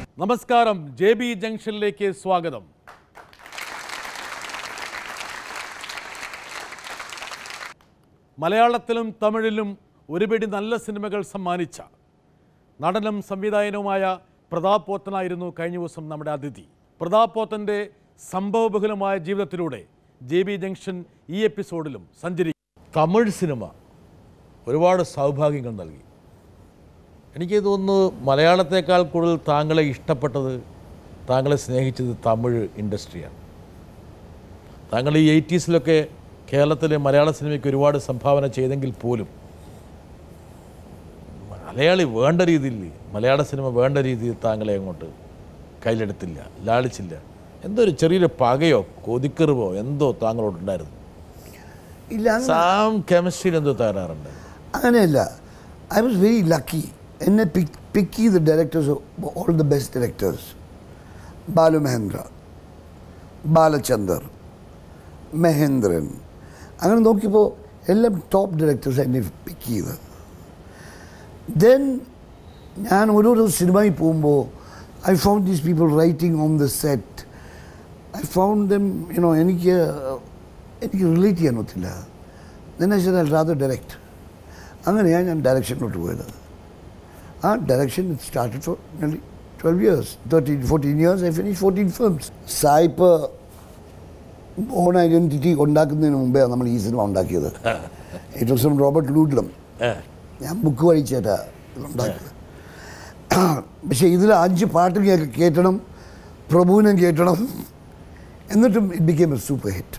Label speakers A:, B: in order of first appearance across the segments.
A: നമസ്കാരം J B ജംഗ്ഷനിലേക്ക് സ്വാഗതം മലയാളത്തിലും തമിഴിലും ഒരുപിടി നല്ല സിനിമകൾ സമ്മാനിച്ച നടനും സംവിധായകനുമായ പ്രതാപ് പോത്തനായിരുന്നു കഴിഞ്ഞ ദിവസം നമ്മുടെ അതിഥി പ്രതാപ് പോത്തൻ്റെ സംഭവബഹുലമായ ജീവിതത്തിലൂടെ ജെ ബി ജംഗ്ഷൻ ഈ എപ്പിസോഡിലും സഞ്ചരിക്കും തമിഴ് സിനിമ ഒരുപാട് സൗഭാഗ്യങ്ങൾ നൽകി എനിക്ക് തോന്നുന്നു മലയാളത്തെക്കാൾ കൂടുതൽ താങ്കളെ ഇഷ്ടപ്പെട്ടത് താങ്കളെ സ്നേഹിച്ചത് തമിഴ് ഇൻഡസ്ട്രിയാണ് താങ്കൾ ഈ എയ്റ്റീസിലൊക്കെ കേരളത്തിലെ മലയാള സിനിമയ്ക്ക് ഒരുപാട് സംഭാവന ചെയ്തെങ്കിൽ പോലും മലയാളി വേണ്ട രീതിയിൽ മലയാള സിനിമ വേണ്ട രീതിയിൽ താങ്കളെ അങ്ങോട്ട് കയ്യിലെടുത്തില്ല ലാളിച്ചില്ല എന്തോ ഒരു ചെറിയൊരു പകയോ കൊതിക്കെറിവോ എന്തോ താങ്കളോടുണ്ടായിരുന്നു
B: ഇല്ല അങ്ങ-
A: സാം കെമിസ്ട്രിയിൽ എന്തോ തകരാറുണ്ട്
B: അങ്ങനെയല്ല ഐ വാസ് വെരി ലക്കി എന്നെ പിക്ക് പിക്ക് ചെയ്ത directors all the best directors Balu Mahendra Balachander Mahendran അങ്ങനെ നോക്കിയപ്പോൾ എല്ലാം ടോപ്പ് ഡയറക്ടേഴ്സ് എന്നെ പിക്ക് ചെയ്ത് ദെൻ ഞാൻ ഓരോരോ സിനിമയിൽ പോകുമ്പോൾ I found these people writing on the set I found them you know എനിക്ക് എനിക്ക് റിലേറ്റ് ചെയ്യാൻ പറ്റില്ല then I said I'll rather direct. അങ്ങനെയാണ് ഞാൻ ഡയറക്ഷനിലോട്ട് പോയത് ആ direction started for nearly twelve years thirteen fourteen years I finish fourteen films സായിപ്പ് ഓൺ ഐഡൻറ്റിറ്റി ഉണ്ടാക്കുന്നതിന് മുമ്പേ നമ്മൾ ഈ സിനിമ ഉണ്ടാക്കിയത് it was from Robert Ludlum ഞാൻ ബുക്ക് വായിച്ചേട്ടാ ഉണ്ടാക്കിയത് പക്ഷേ ഇതിൽ അഞ്ച് പാട്ട് ഞാൻ കേട്ടണം പ്രഭുവിനെ കേട്ടണം എന്നിട്ടും it became a super hit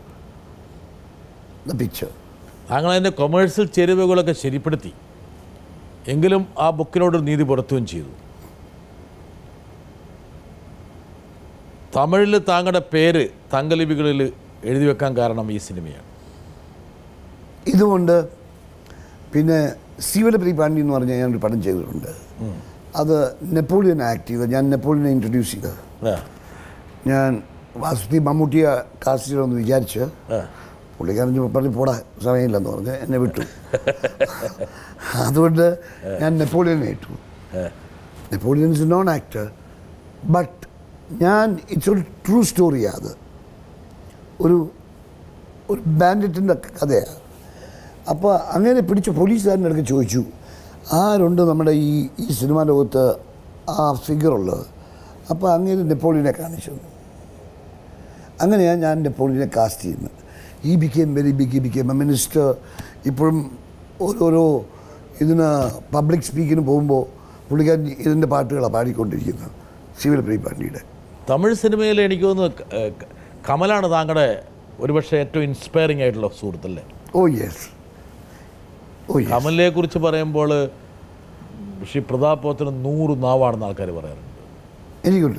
B: the picture
A: താങ്കൾ അതിൻ്റെ കൊമേഴ്സ്യൽ ചേരുവകളൊക്കെ ശരിപ്പെടുത്തി എങ്കിലും ആ ബുക്കിനോട് നീതി പുറത്തുകയും ചെയ്തു തമിഴിൽ താങ്കളുടെ പേര് തങ്കലിപികളിൽ എഴുതി വെക്കാൻ കാരണം ഈ സിനിമയാണ്
B: ഇതുകൊണ്ട് പിന്നെ ശിവലപ്രി പാണ്ഡി എന്ന് പറഞ്ഞ ഞാനൊരു പടം ചെയ്തിട്ടുണ്ട് അത് നെപ്പോളിയൻ ആക്ട് ചെയ്ത് ഞാൻ നെപ്പോളിയനെ ഇൻട്രൊഡ്യൂസ് ചെയ്തത്
A: ആ,
B: ഞാൻ വാസുദി മമ്മൂട്ടിയെ കാസ്റ്റ് ചെയ്യണമെന്ന് വിചാരിച്ച്
A: ആ.
B: പുള്ളിക്കാരൻ ചുമ്മാ പറഞ്ഞ് പോടാ സമയമില്ലെന്ന് പറഞ്ഞ് എന്നെ വിട്ടു അതുകൊണ്ട് ഞാൻ നെപ്പോളിയനെ ഇട്ടു Napoleon is known actor but ഞാൻ ഇറ്റ്സ് ഒരു ട്രൂ സ്റ്റോറിയാണ് അത് ഒരു ഒരു ബാൻഡിറ്റിൻ്റെ കഥയാണ് അപ്പോൾ അങ്ങനെ പിടിച്ച പോലീസുകാരൻ്റെ അടുത്ത് ചോദിച്ചു ആരുണ്ട് നമ്മുടെ ഈ ഈ സിനിമ ലോകത്ത് ആ ഫിഗറുള്ളത് അപ്പോൾ അങ്ങനെ നെപ്പോളിയനെ കാണിച്ചു തന്നു. അങ്ങനെയാണ് ഞാൻ നെപ്പോളിയനെ കാസ്റ്റ് ചെയ്യുന്നത് ഈ ബിക്കേം വെരി ബിഗ് ഈ ബിക്കേം എ മിനിസ്റ്റർ ഇപ്പോഴും ഓരോരോ ഇതിന് പബ്ലിക് സ്പീക്കിന് പോകുമ്പോൾ പുള്ളിക്കാരൻ ഇതിൻ്റെ പാട്ടുകളാണ് പാടിക്കൊണ്ടിരിക്കുന്നത് സിവിൽ പ്രീ പാണ്ഡിയുടെ
A: തമിഴ് സിനിമയിൽ എനിക്ക് തോന്നുന്നു ക- ഏ, ക- കമലാണ് താങ്കളുടെ ഒരുപക്ഷെ ഏറ്റവും ഇൻസ്പയറിംഗ് ആയിട്ടുള്ള സുഹൃത്തല്ലേ
B: ഓ യെസ് ഓ യെസ്
A: കമലിനെ കുറിച്ച് പറയുമ്പോൾ ശ്രീ പ്രതാപ് പോത്തിന് നൂറ് നാവാണെന്ന് ആൾക്കാർ പറയാറുണ്ട്
B: എനിക്കുണ്ട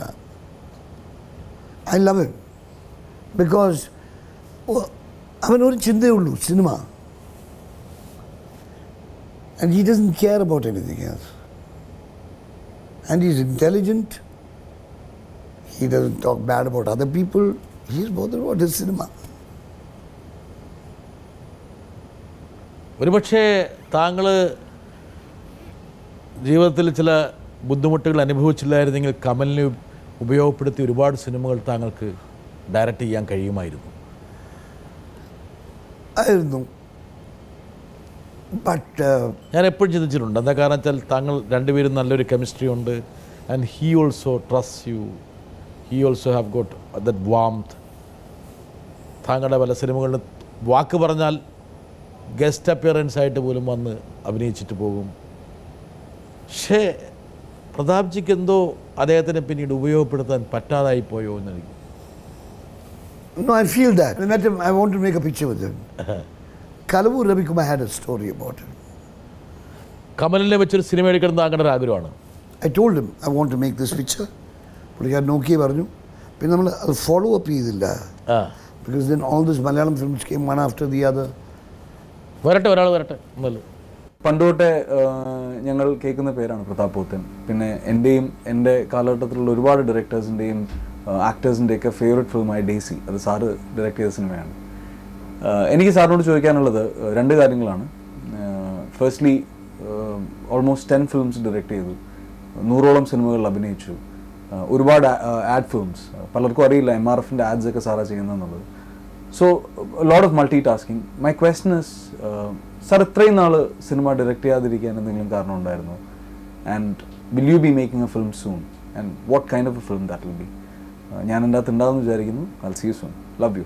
B: ഐ ലവ് ഹിം ബിക്കോസ് അവനൊരു ചിന്തയേ ഉള്ളൂ cinema and he doesn't care about anything else and he's intelligent he doesn't talk bad about other people he is both about his cinema
A: ഒരുപക്ഷെ താങ്കൾ ജീവിതത്തിൽ ചില ബുദ്ധിമുട്ടുകൾ അനുഭവിച്ചില്ലായിരുന്നെങ്കിൽ കമലിനെ ഉപയോഗപ്പെടുത്തി ഒരുപാട് സിനിമകൾ താങ്കൾക്ക് ഡയറക്റ്റ് ചെയ്യാൻ കഴിയുമായിരുന്നു
B: ആയിരുന്നു ബട്ട്
A: ഞാൻ എപ്പോഴും ചിന്തിച്ചിട്ടുണ്ട് എന്താ കാരണം വെച്ചാൽ താങ്കൾ രണ്ടുപേരും നല്ലൊരു കെമിസ്ട്രി ഉണ്ട് and he also trust you he also have got that warmth താങ്കളുടെ പല സിനിമകളിലും വാക്ക് പറഞ്ഞാൽ ഗസ്റ്റ് അപ്പിയറൻസ് ആയിട്ട് പോലും വന്ന് അഭിനയിച്ചിട്ട് പോകും പക്ഷേ പ്രതാപ്ജിക്ക് എന്തോ അദ്ദേഹത്തിനെ പിന്നീട് ഉപയോഗപ്പെടുത്താൻ പറ്റാതായി പോയോ എന്നെനിക്ക്
B: No, I feel that. I met him. I want to make a picture with him. Kalavu Ravikumar had a story about it.
A: കമലിനെ വെച്ചൊരു സിനിമ എടുക്കണം താങ്കളുടെ ഒരു ആഗ്രഹമാണ്
B: I told him I want to make this picture. പുള്ളിക്കാരൻ നോക്കിയേ പറഞ്ഞു പിന്നെ നമ്മൾ അത് ഫോളോ അപ്പ് ചെയ്തില്ല
A: ആ
B: because then all this Malayalam films came one after the other
A: വരട്ടെ ഒരാൾ വരട്ടെ എന്നല്ല
C: പണ്ട് തൊട്ടേ ആ, ഞങ്ങൾ കേൾക്കുന്ന പേരാണ് പ്രതാപ് പോത്തൻ പിന്നെ എൻ്റെയും എൻ്റെ കാലഘട്ടത്തിലുള്ള ഒരുപാട് ഡയറക്ടേഴ്സിൻ്റെയും ആക്ടേഴ്സിൻ്റെയൊക്കെ ഫേവറേറ്റ് ഫിലിമായ ഡേസി അത് സാറ് ഡയറക്റ്റ് ചെയ്ത സിനിമയാണ് ആ, എനിക്ക് സാറിനോട് ചോദിക്കാനുള്ളത് ആ, രണ്ട് കാര്യങ്ങളാണ് firstly almost ten films direct ചെയ്തു നൂറോളം സിനിമകളിൽ അഭിനയിച്ചു ഒരുപാട് ആഡ് ഫിലിംസ് പലർക്കും അറിയില്ല എം ആർ എഫിൻ്റെ ആഡ്സ് ഒക്കെ സാറാ ചെയ്യുന്നതെന്നുള്ളത് so lot of multi tasking my question is sir ഇത്രയും നാൾ സിനിമ ഡയറക്റ്റ് ചെയ്യാതിരിക്കാൻ എന്തെങ്കിലും കാരണം ഉണ്ടായിരുന്നു and will you be making a film soon and what kind of a film that will be ഞാൻ എൻ്റെ അകത്ത് ഉണ്ടാവുമെന്ന് വിചാരിക്കുന്നു I see you soon love you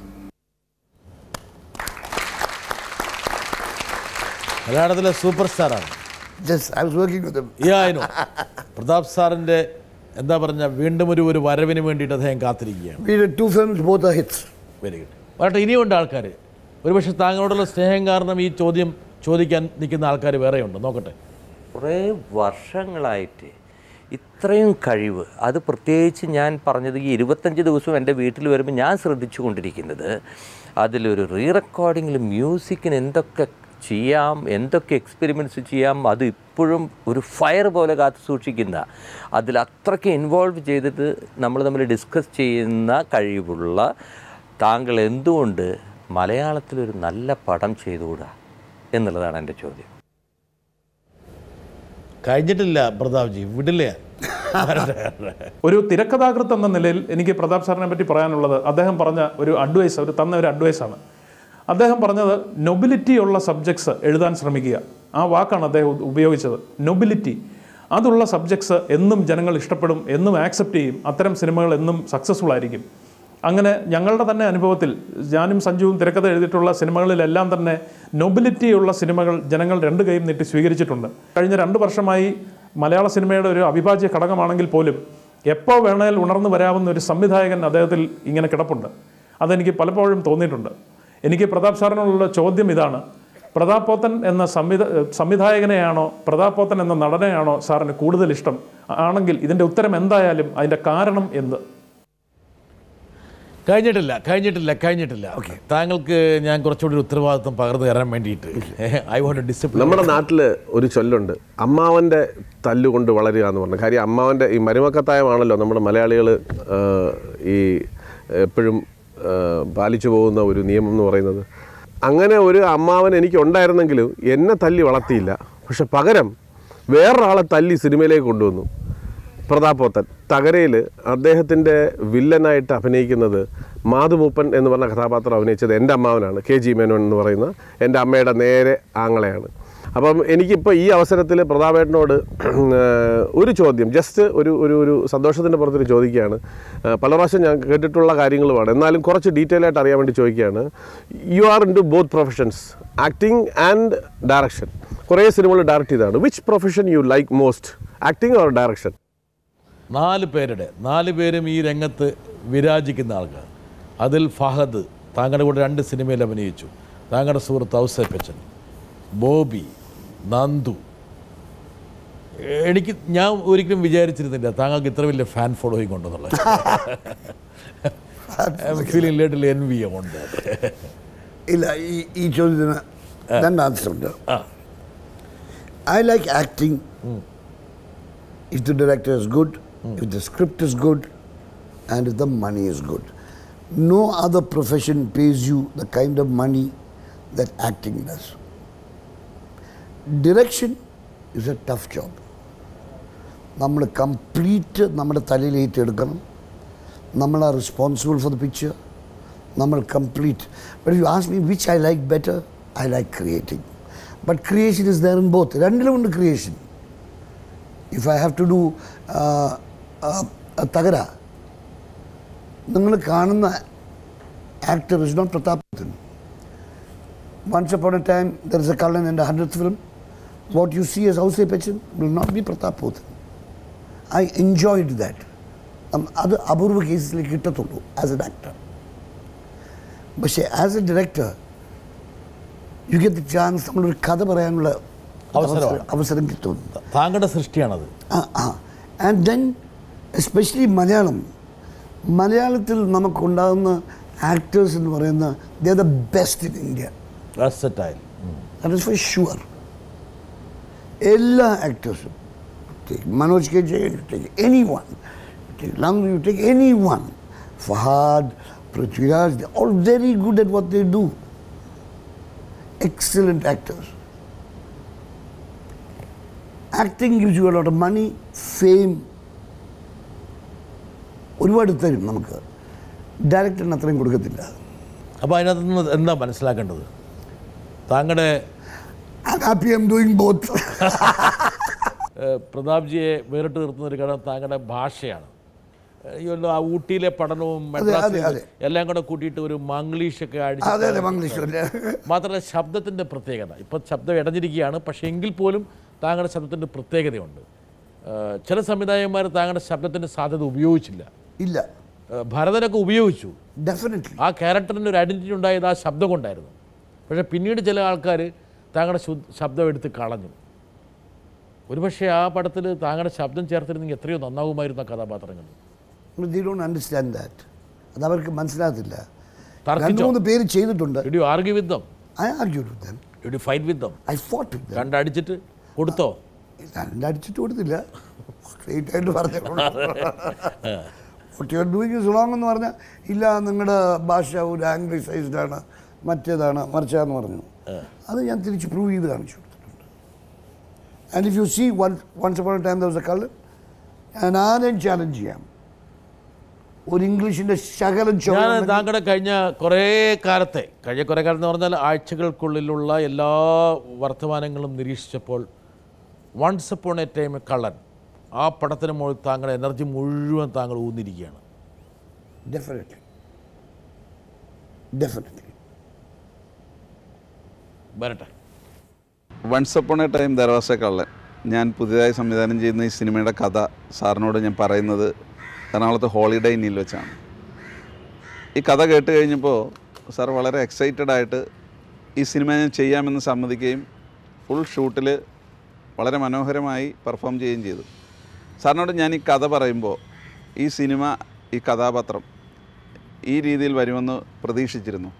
A: മലയാളത്തിലെ സൂപ്പർ സ്റ്റാറാണ്
B: Just, I was working with him.
A: You know Pratap സാറിൻ്റെ എന്താ പറഞ്ഞ വീണ്ടും ഒരു ഒരു വരവിന് വേണ്ടിയിട്ട് അദ്ദേഹം കാത്തിരിക്കുകയാണ്
B: We did two films, both are hits.
A: Very good പറയട്ടെ ഇനിയുണ്ട് ആൾക്കാർ ഒരുപക്ഷെ താങ്കളോടുള്ള സ്നേഹം കാരണം ഈ ചോദ്യം ചോദിക്കാൻ നിൽക്കുന്ന ആൾക്കാർ വേറെയുണ്ട് നോക്കട്ടെ
D: കുറേ വർഷങ്ങളായിട്ട് ഇത്രയും കഴിവ് അത് പ്രത്യേകിച്ച് ഞാൻ പറഞ്ഞത് ഈ ഇരുപത്തഞ്ച് ദിവസവും എൻ്റെ വീട്ടിൽ വരുമ്പോൾ ഞാൻ ശ്രദ്ധിച്ചു കൊണ്ടിരിക്കുന്നത് അതിലൊരു റീ റെക്കോർഡിങ്ങിൽ മ്യൂസിക്കിന് എന്തൊക്കെ ചെയ്യാം എന്തൊക്കെ എക്സ്പെരിമെൻറ്റ്സ് ചെയ്യാം അത് ഇപ്പോഴും ഒരു ഫയർ പോലെ കാത്തു സൂക്ഷിക്കുന്ന അതിൽ അത്രയ്ക്ക് ഇൻവോൾവ് ചെയ്തിട്ട് നമ്മൾ തമ്മിൽ ഡിസ്കസ് ചെയ്യുന്ന കഴിവുള്ള താങ്കൾ എന്തുകൊണ്ട് മലയാളത്തിലൊരു നല്ല പടം ചെയ്തുകൂടാ എന്നുള്ളതാണ് എൻ്റെ ചോദ്യം
A: കഴിഞ്ഞിട്ടില്ല പ്രതാപ്ജി വിടില്ല
E: ഒരു തിരക്കഥാകൃത്ത് എന്ന നിലയിൽ എനിക്ക് പ്രതാപ് സാറിനെ പറ്റി പറയാനുള്ളത് അദ്ദേഹം പറഞ്ഞ ഒരു അഡ്വൈസ് ഒരു തന്ന ഒരു അഡ്വൈസാണ് അദ്ദേഹം പറഞ്ഞത് നൊബിലിറ്റി ഉള്ള സബ്ജക്ട്സ് എഴുതാൻ ശ്രമിക്കുക ആ വാക്കാണ് അദ്ദേഹം ഉ- ഉപയോഗിച്ചത് നൊബിലിറ്റി അതുള്ള സബ്ജക്ട്സ് എന്നും ജനങ്ങൾ ഇഷ്ടപ്പെടും എന്നും ആക്സെപ്റ്റ് ചെയ്യും അത്തരം സിനിമകൾ എന്നും സക്സസ്ഫുൾ ആയിരിക്കും അങ്ങനെ ഞങ്ങളുടെ തന്നെ അനുഭവത്തിൽ ഞാനും സഞ്ജുവും തിരക്കഥ എഴുതിയിട്ടുള്ള സിനിമകളിലെല്ലാം തന്നെ നൊബിലിറ്റി ഉള്ള സിനിമകൾ ജനങ്ങൾ രണ്ട് കൈയും നീട്ടി സ്വീകരിച്ചിട്ടുണ്ട് കഴിഞ്ഞ രണ്ട് വർഷമായി മലയാള സിനിമയുടെ ഒരു അവിഭാജ്യ ഘടകമാണെങ്കിൽ പോലും എപ്പോൾ വേണേൽ ഉണർന്നു വരാവുന്ന ഒരു സംവിധായകൻ അദ്ദേഹത്തിൽ ഇങ്ങനെ കിടപ്പുണ്ട് അതെനിക്ക് പലപ്പോഴും തോന്നിയിട്ടുണ്ട് എനിക്ക് പ്രതാപ് സാറിനുള്ള ചോദ്യം ഇതാണ് പ്രതാപ് പോത്തൻ എന്ന സംവിധ സംവിധായകനെയാണോ പ്രതാപ് പോത്തൻ എന്ന നടനെയാണോ സാറിന് കൂടുതൽ ഇഷ്ടം ആണെങ്കിൽ ഇതിൻ്റെ ഉത്തരം എന്തായാലും അതിൻ്റെ കാരണം എന്ത്
A: കഴിഞ്ഞിട്ടില്ല കഴിഞ്ഞിട്ടില്ല കഴിഞ്ഞിട്ടില്ല താങ്കൾക്ക് ഞാൻ കുറച്ചുകൂടി ഒരു ഉത്തരവാദിത്വം പകർന്നു തരാൻ വേണ്ടിയിട്ട് ഐ വോണ്ട് ഡിസിപ്ലിൻ
F: നമ്മുടെ നാട്ടിൽ ഒരു ചൊല്ലുണ്ട് അമ്മാവൻ്റെ തല്ലുകൊണ്ട് വളരുക എന്ന് പറഞ്ഞു കാര്യം അമ്മാവൻ്റെ ഈ മരുമക്കത്തായമാണല്ലോ നമ്മുടെ മലയാളികൾ ഈ എപ്പോഴും ആ, പാലിച്ചു പോകുന്ന ഒരു നിയമം എന്ന് പറയുന്നത് അങ്ങനെ ഒരു അമ്മാവൻ എനിക്ക് ഉണ്ടായിരുന്നെങ്കിലും എന്നെ തല്ലി വളർത്തിയില്ല പക്ഷെ പകരം വേറൊരാളെ തല്ലി സിനിമയിലേക്ക് കൊണ്ടുവന്നു പ്രതാപോത്തൻ തകരയിൽ അദ്ദേഹത്തിൻ്റെ വില്ലനായിട്ട് അഭിനയിക്കുന്നത് മാധുമൂപ്പൻ എന്ന് പറഞ്ഞ കഥാപാത്രം അഭിനയിച്ചത് എൻ്റെ അമ്മാവനാണ് കെ ജി മേനോൻ എന്ന് പറയുന്ന എൻ്റെ അമ്മയുടെ നേരെ ആങ്ങളെയാണ് അപ്പം എനിക്കിപ്പോൾ ഈ അവസരത്തിൽ പ്രതാപേട്ടനോട് ഏഹ്, ഒരു ചോദ്യം ജസ്റ്റ് ഒരു ഒരു ഒരു സന്തോഷത്തിൻ്റെ പുറത്തൊരു ചോദിക്കുകയാണ് ഏഹ്, പല പ്രാവശ്യം ഞാൻ കേട്ടിട്ടുള്ള കാര്യങ്ങളുമാണ് എന്നാലും കുറച്ച് ഡീറ്റെയിൽ ആയിട്ട് അറിയാൻ വേണ്ടി ചോദിക്കുകയാണ് you are in to both professions acting and direction കുറേ സിനിമകൾ ഡയറക്റ്റ് ചെയ്തതാണ് which profession you like most acting or direction
A: നാല് പേരുടെ നാല് പേരും ഈ രംഗത്ത് വിരാജിക്കുന്ന ആൾക്കാർ അതിൽ ഫഹദ് താങ്കളുടെ കൂടെ രണ്ട് സിനിമയിൽ അഭിനയിച്ചു താങ്കളുടെ സുഹൃത്ത് ഔസേപ്പച്ചൻ ബോബി നന്ദു എനിക്ക് ഞാൻ ഒരിക്കലും വിചാരിച്ചിരുന്നില്ല താങ്കൾക്ക് ഇത്ര വലിയ ഫാൻ ഫോളോയിങ് ഉണ്ടെന്നുള്ളത് ഫീലിംഗ് ലിറ്റിൽ എൻവി ഉണ്ട്
B: ഇല്ല ഈ ഈ ചോദ്യത്തിന് രണ്ട് ആൻസർ ഉണ്ട് I like acting if the director is good if the script is good and if the money is good no other profession pays you the kind of money that acting does direction is a tough job നമ്മൾ complete നമ്മുടെ തലയിൽ ഏറ്റെടുക്കണം നമ്മൾ are responsible for the picture നമ്മൾ complete but you as me which I like better I like creating but creation is there in both രണ്ടിലുമുണ്ട് creation if I have to do Thakara നിങ്ങൾ കാണുന്ന actor is not പ്രതാപത്തിൻ Once upon a time, there is a Kallan in the 100th film. What you see as House Pechin will not be Pratap Pothan. I enjoyed that. Um, അത് അപൂർവ കേസിലേക്ക് കിട്ടത്തുള്ളൂ as an actor പക്ഷേ as a director you get the chance നമ്മളൊരു കഥ പറയാനുള്ള
A: അവസരമാണ്.
B: അവസരം- അവസരം കിട്ടുന്നു
A: താങ്കളുടെ സൃഷ്ടിയാണത്
B: ആൻഡ് ദെൻ എസ്പെഷ്യലി മലയാളം മലയാളത്തിൽ നമുക്കുണ്ടാകുന്ന ആക്ടേഴ്സ് എന്ന് പറയുന്ന they are the best in India
A: versatile
B: That is for sure. എല്ലാ ആക്ടേഴ്സും Manoj K Jayan you take anyone, you take Langu, you take anyone. Fahad, Prithviraj, they're all very good at what they do. Excellent actors. Acting gives you a lot of money, fame, ഒരുപാട് തരും നമുക്ക് ഡയറക്ടറിന് അത്രയും കൊടുക്കത്തില്ല
A: അപ്പോൾ അതിനകത്ത് നിന്ന് എന്താ മനസ്സിലാക്കേണ്ടത് താങ്കളുടെ
B: I happy I am doing both
A: ഏഹ്, പ്രതാപ്ജിയെ വേറിട്ട് നിർത്തുന്ന ഒരു ഘടകം താങ്കളുടെ ഭാഷയാണ് ഏഹ്, ഈ ഒരു ആ ഊട്ടിയിലെ പഠനവും മെഡ്രാസിലെ
B: അതെ.
A: എല്ലാം കൂടെ കൂട്ടിയിട്ട് ഒരു മംഗ്ലീഷൊക്കെ അടിച്ച്
B: അതെ അതെ മംഗ്ലീഷ്
A: മാത്രമല്ല ശബ്ദത്തിൻ്റെ പ്രത്യേകത ഇപ്പം ശബ്ദം ഇടഞ്ഞിരിക്കുകയാണ് പക്ഷേ എങ്കിൽ പോലും താങ്കളുടെ ശബ്ദത്തിൻ്റെ പ്രത്യേകതയുണ്ട് ഏഹ്, ചില സംവിധായകന്മാർ താങ്കളുടെ ശബ്ദത്തിൻ്റെ സാധ്യത ഉപയോഗിച്ചില്ല
B: ഇല്ല
A: ഏഹ്, ഭരതനൊക്കെ ഉപയോഗിച്ചു
B: ഡെഫിനറ്റ്ലി
A: ആ ക്യാരക്ടറിന് ഒരു ഐഡൻറ്റിറ്റി ഉണ്ടായത് ആ ശബ്ദം കൊണ്ടായിരുന്നു പക്ഷേ പിന്നീട് ചില ആൾക്കാർ താങ്കളുടെ ശു- ശബ്ദം എടുത്ത് കളഞ്ഞു ഒരുപക്ഷെ ആ പടത്തിൽ താങ്കളുടെ ശബ്ദം ചേർത്തിരുന്നെങ്കിൽ എത്രയോ നന്നാവുമായിരുന്നു ആ കഥാപാത്രങ്ങൾ
B: ദി ഡോണ്ട് അണ്ടർസ്റ്റാൻഡ് ദാറ്റ് അത് അവർക്ക് മനസ്സിലാകത്തില്ല രണ്ട്
A: തർക്കിച്ചോ
B: മൂന്ന് പേര് ചെയ്തിട്ടുണ്ട്
A: ഇടി argue with them
B: I argue with them
A: ഇടി fight with them
B: I fought with them
A: രണ്ടടിച്ചിട്ട് കൊടുത്തോ
B: രണ്ടടിച്ചിട്ട് കൊടുത്തില്ല സ്ട്രെയിറ്റ് ആയിട്ട് പറഞ്ഞു what you are doing is wrong എന്ന് പറഞ്ഞാൽ ഇല്ല നിങ്ങളുടെ ഭാഷ ഒരു ആംഗ്ലിസൈസ്ഡ് ആണ് മറ്റേതാണ് മറിച്ചാന്ന് പറഞ്ഞു അത് ഞാൻ തിരിച്ച് പ്രൂവ് ചെയ്ത് കാണിച്ചു കൊടുത്തിട്ടുണ്ട് and if you see one once upon time ദിവസം കള്ളൻ ഞാൻ ആരെയും ചാലഞ്ച് ചെയ്യാം ഒരു ഇംഗ്ലീഷിൻ്റെ ശകലം
A: ഞാൻ
B: ചോദ്യം
A: താങ്കളുടെ കഴിഞ്ഞ കുറേ കാലത്തെ കഴിഞ്ഞ കുറേ കാലം എന്ന് പറഞ്ഞാൽ ആഴ്ചകൾക്കുള്ളിലുള്ള എല്ലാ വർത്തമാനങ്ങളും നിരീക്ഷിച്ചപ്പോൾ വൺസ് അപ്പോൺ എ ടൈം കള്ളൻ ആ പടത്തിന് മുകളിൽ താങ്കളുടെ എനർജി മുഴുവൻ താങ്കൾ ഊന്നിരിക്കുകയാണ്
B: ഡെഫിനറ്റ്ലി ഡെഫിനറ്റ്ലി
A: വരട്ടെ
G: once upon a time there was കള്ളൻ ഞാൻ പുതിയതായി സംവിധാനം ചെയ്യുന്ന ഈ സിനിമയുടെ കഥ സാറിനോട് ഞാൻ പറയുന്നത് എറണാകുളത്ത് ഹോളിഡേ ഇന്നിൽ വെച്ചാണ് ഈ കഥ കേട്ട് കഴിഞ്ഞപ്പോൾ സാർ വളരെ എക്സൈറ്റഡ് ആയിട്ട് ഈ സിനിമ ഞാൻ ചെയ്യാമെന്ന് സമ്മതിക്കുകയും ഫുൾ ഷൂട്ടിൽ വളരെ മനോഹരമായി പെർഫോം ചെയ്യുകയും ചെയ്തു സാറിനോട് ഞാൻ ഈ കഥ പറയുമ്പോൾ ഈ സിനിമ ഈ കഥാപാത്രം ഈ രീതിയിൽ വരുമെന്ന് പ്രതീക്ഷിച്ചിരുന്നു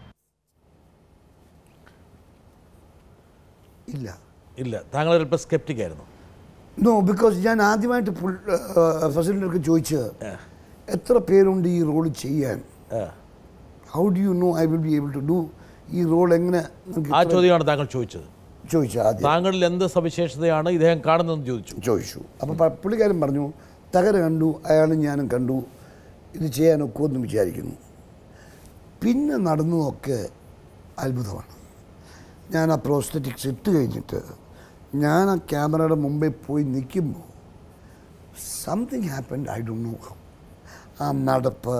B: ഇല്ല
A: ഇല്ല താങ്കൾ ചിലപ്പോൾ സ്കെപ്റ്റിക് ആയിരുന്നു
B: നോ ബിക്കോസ് ഞാൻ ആദ്യമായിട്ട് ഫസിലിനൊക്കെ ചോദിച്ചത് എത്ര പേരുണ്ട് ഈ റോൾ ചെയ്യാൻ
A: ആ.
B: How do you know I will be able to do ഈ റോൾ എങ്ങനെ നിങ്ങൾക്ക്
A: ആ
B: ഇത്ര-
A: ചോദ്യമാണ് താങ്കൾ ചോദിച്ചത്
B: ചോദിച്ചു ആദ്യം
A: താങ്കളിൽ എന്ത് സവിശേഷതയാണ് ഇദ്ദേഹം കാണുന്നതെന്ന് ചോദിച്ചു
B: ചോദിച്ചു അപ്പോൾ പുള്ളിക്കാരൻ പറഞ്ഞു തകര കണ്ടു അയാളും ഞാനും കണ്ടു ഇത് ചെയ്യാൻ ഒക്കുമെന്ന് വിചാരിക്കുന്നു പിന്നെ നടന്നതൊക്കെ അത്ഭുതമാണ് ഞാൻ ആ പ്രോസ്തറ്റിക്സ് ഇട്ട് കഴിഞ്ഞിട്ട് ഞാൻ ആ ക്യാമറയുടെ മുമ്പിൽ പോയി നിൽക്കുമ്പോൾ സംതിങ് ഹാപ്പൻഡ് ഐ ഡോ നോ ഹൗ ആ നടപ്പ്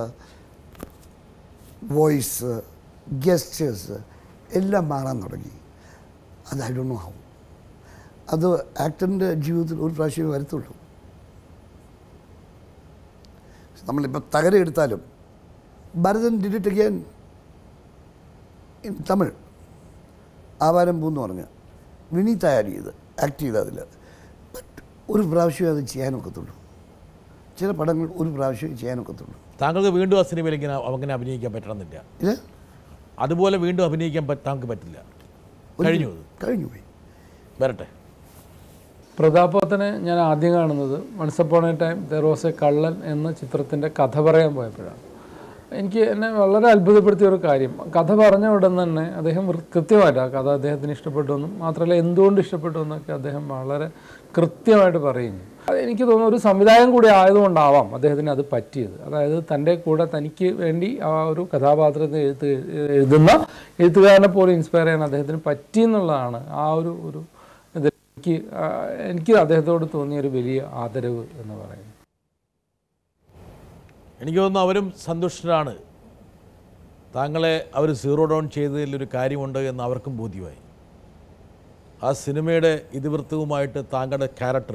B: വോയിസ് ഗസ്റ്റേഴ്സ് എല്ലാം മാറാൻ തുടങ്ങി അത് ഐ ഡോ നോ ഹൗ അത് ആക്ടറിൻ്റെ ജീവിതത്തിൽ ഒരു പ്രാവശ്യമേ വരത്തുള്ളൂ നമ്മളിപ്പോൾ തകര എടുത്താലും Bharathan did it again in Tamil Aavaram പൂന്ന് പറഞ്ഞ് വിനീത് ആഡ് ചെയ്ത് ആക്ട് ചെയ്ത് അതിൽ ബട്ട് ഒരു പ്രാവശ്യമേ അത് ചെയ്യാനൊക്കത്തുള്ളൂ ചില പടങ്ങൾ ഒരു പ്രാവശ്യമേ ചെയ്യാനൊക്കത്തുള്ളൂ
A: താങ്കൾക്ക് വീണ്ടും ആ സിനിമയിൽ ഇങ്ങനെ അങ്ങനെ അഭിനയിക്കാൻ പറ്റണമെന്നില്ല
B: ഇത്
A: അതുപോലെ വീണ്ടും അഭിനയിക്കാൻ പറ്റ- താങ്കൾക്ക് പറ്റില്ല കഴിഞ്ഞു അത്
B: കഴിഞ്ഞു പോയി
A: വരട്ടെ
H: പ്രതാപോത്തനെ ഞാൻ ആദ്യം കാണുന്നത് once upon a time there was a കള്ളൻ എന്ന ചിത്രത്തിൻ്റെ കഥ പറയാൻ പോയപ്പോഴാണ് എനിക്ക് എന്നെ വളരെ അത്ഭുതപ്പെടുത്തിയ ഒരു കാര്യം കഥ പറഞ്ഞ ഉടൻ തന്നെ അദ്ദേഹം വൃ- കൃത്യമായിട്ട് ആ കഥ അദ്ദേഹത്തിന് ഇഷ്ടപ്പെട്ടു എന്നും മാത്രമല്ല എന്തുകൊണ്ട് ഇഷ്ടപ്പെട്ടു എന്നൊക്കെ അദ്ദേഹം വളരെ കൃത്യമായിട്ട് പറയുന്നു അത് എനിക്ക് തോന്നുന്നു ഒരു സംവിധായകൻ കൂടി ആയതുകൊണ്ടാവാം അദ്ദേഹത്തിന് അത് പറ്റിയത് അതായത് തൻ്റെ കൂടെ തനിക്ക് വേണ്ടി ആ ഒരു കഥാപാത്രത്തെ എഴുത്ത് എഴുതുന്ന എഴുത്തുകാരനെ പോലെ ഇൻസ്പയർ ചെയ്യാൻ അദ്ദേഹത്തിന് പറ്റി എന്നുള്ളതാണ് ആ ഒരു ഒരു ഇത് എനിക്ക് ആ, എനിക്ക് അദ്ദേഹത്തോട് തോന്നിയ ഒരു വലിയ ആദരവ് എന്ന് പറയുന്നത്
A: എനിക്ക് തോന്നുന്നു അവരും സന്തുഷ്ടരാണ് താങ്കളെ അവർ സീറോ ഡൗൺ ചെയ്തതിൽ ഒരു കാര്യമുണ്ട് എന്ന് അവർക്കും ബോധ്യമായി ആ സിനിമയുടെ ഇതിവൃത്തവുമായിട്ട് താങ്കളുടെ ക്യാരക്ടർ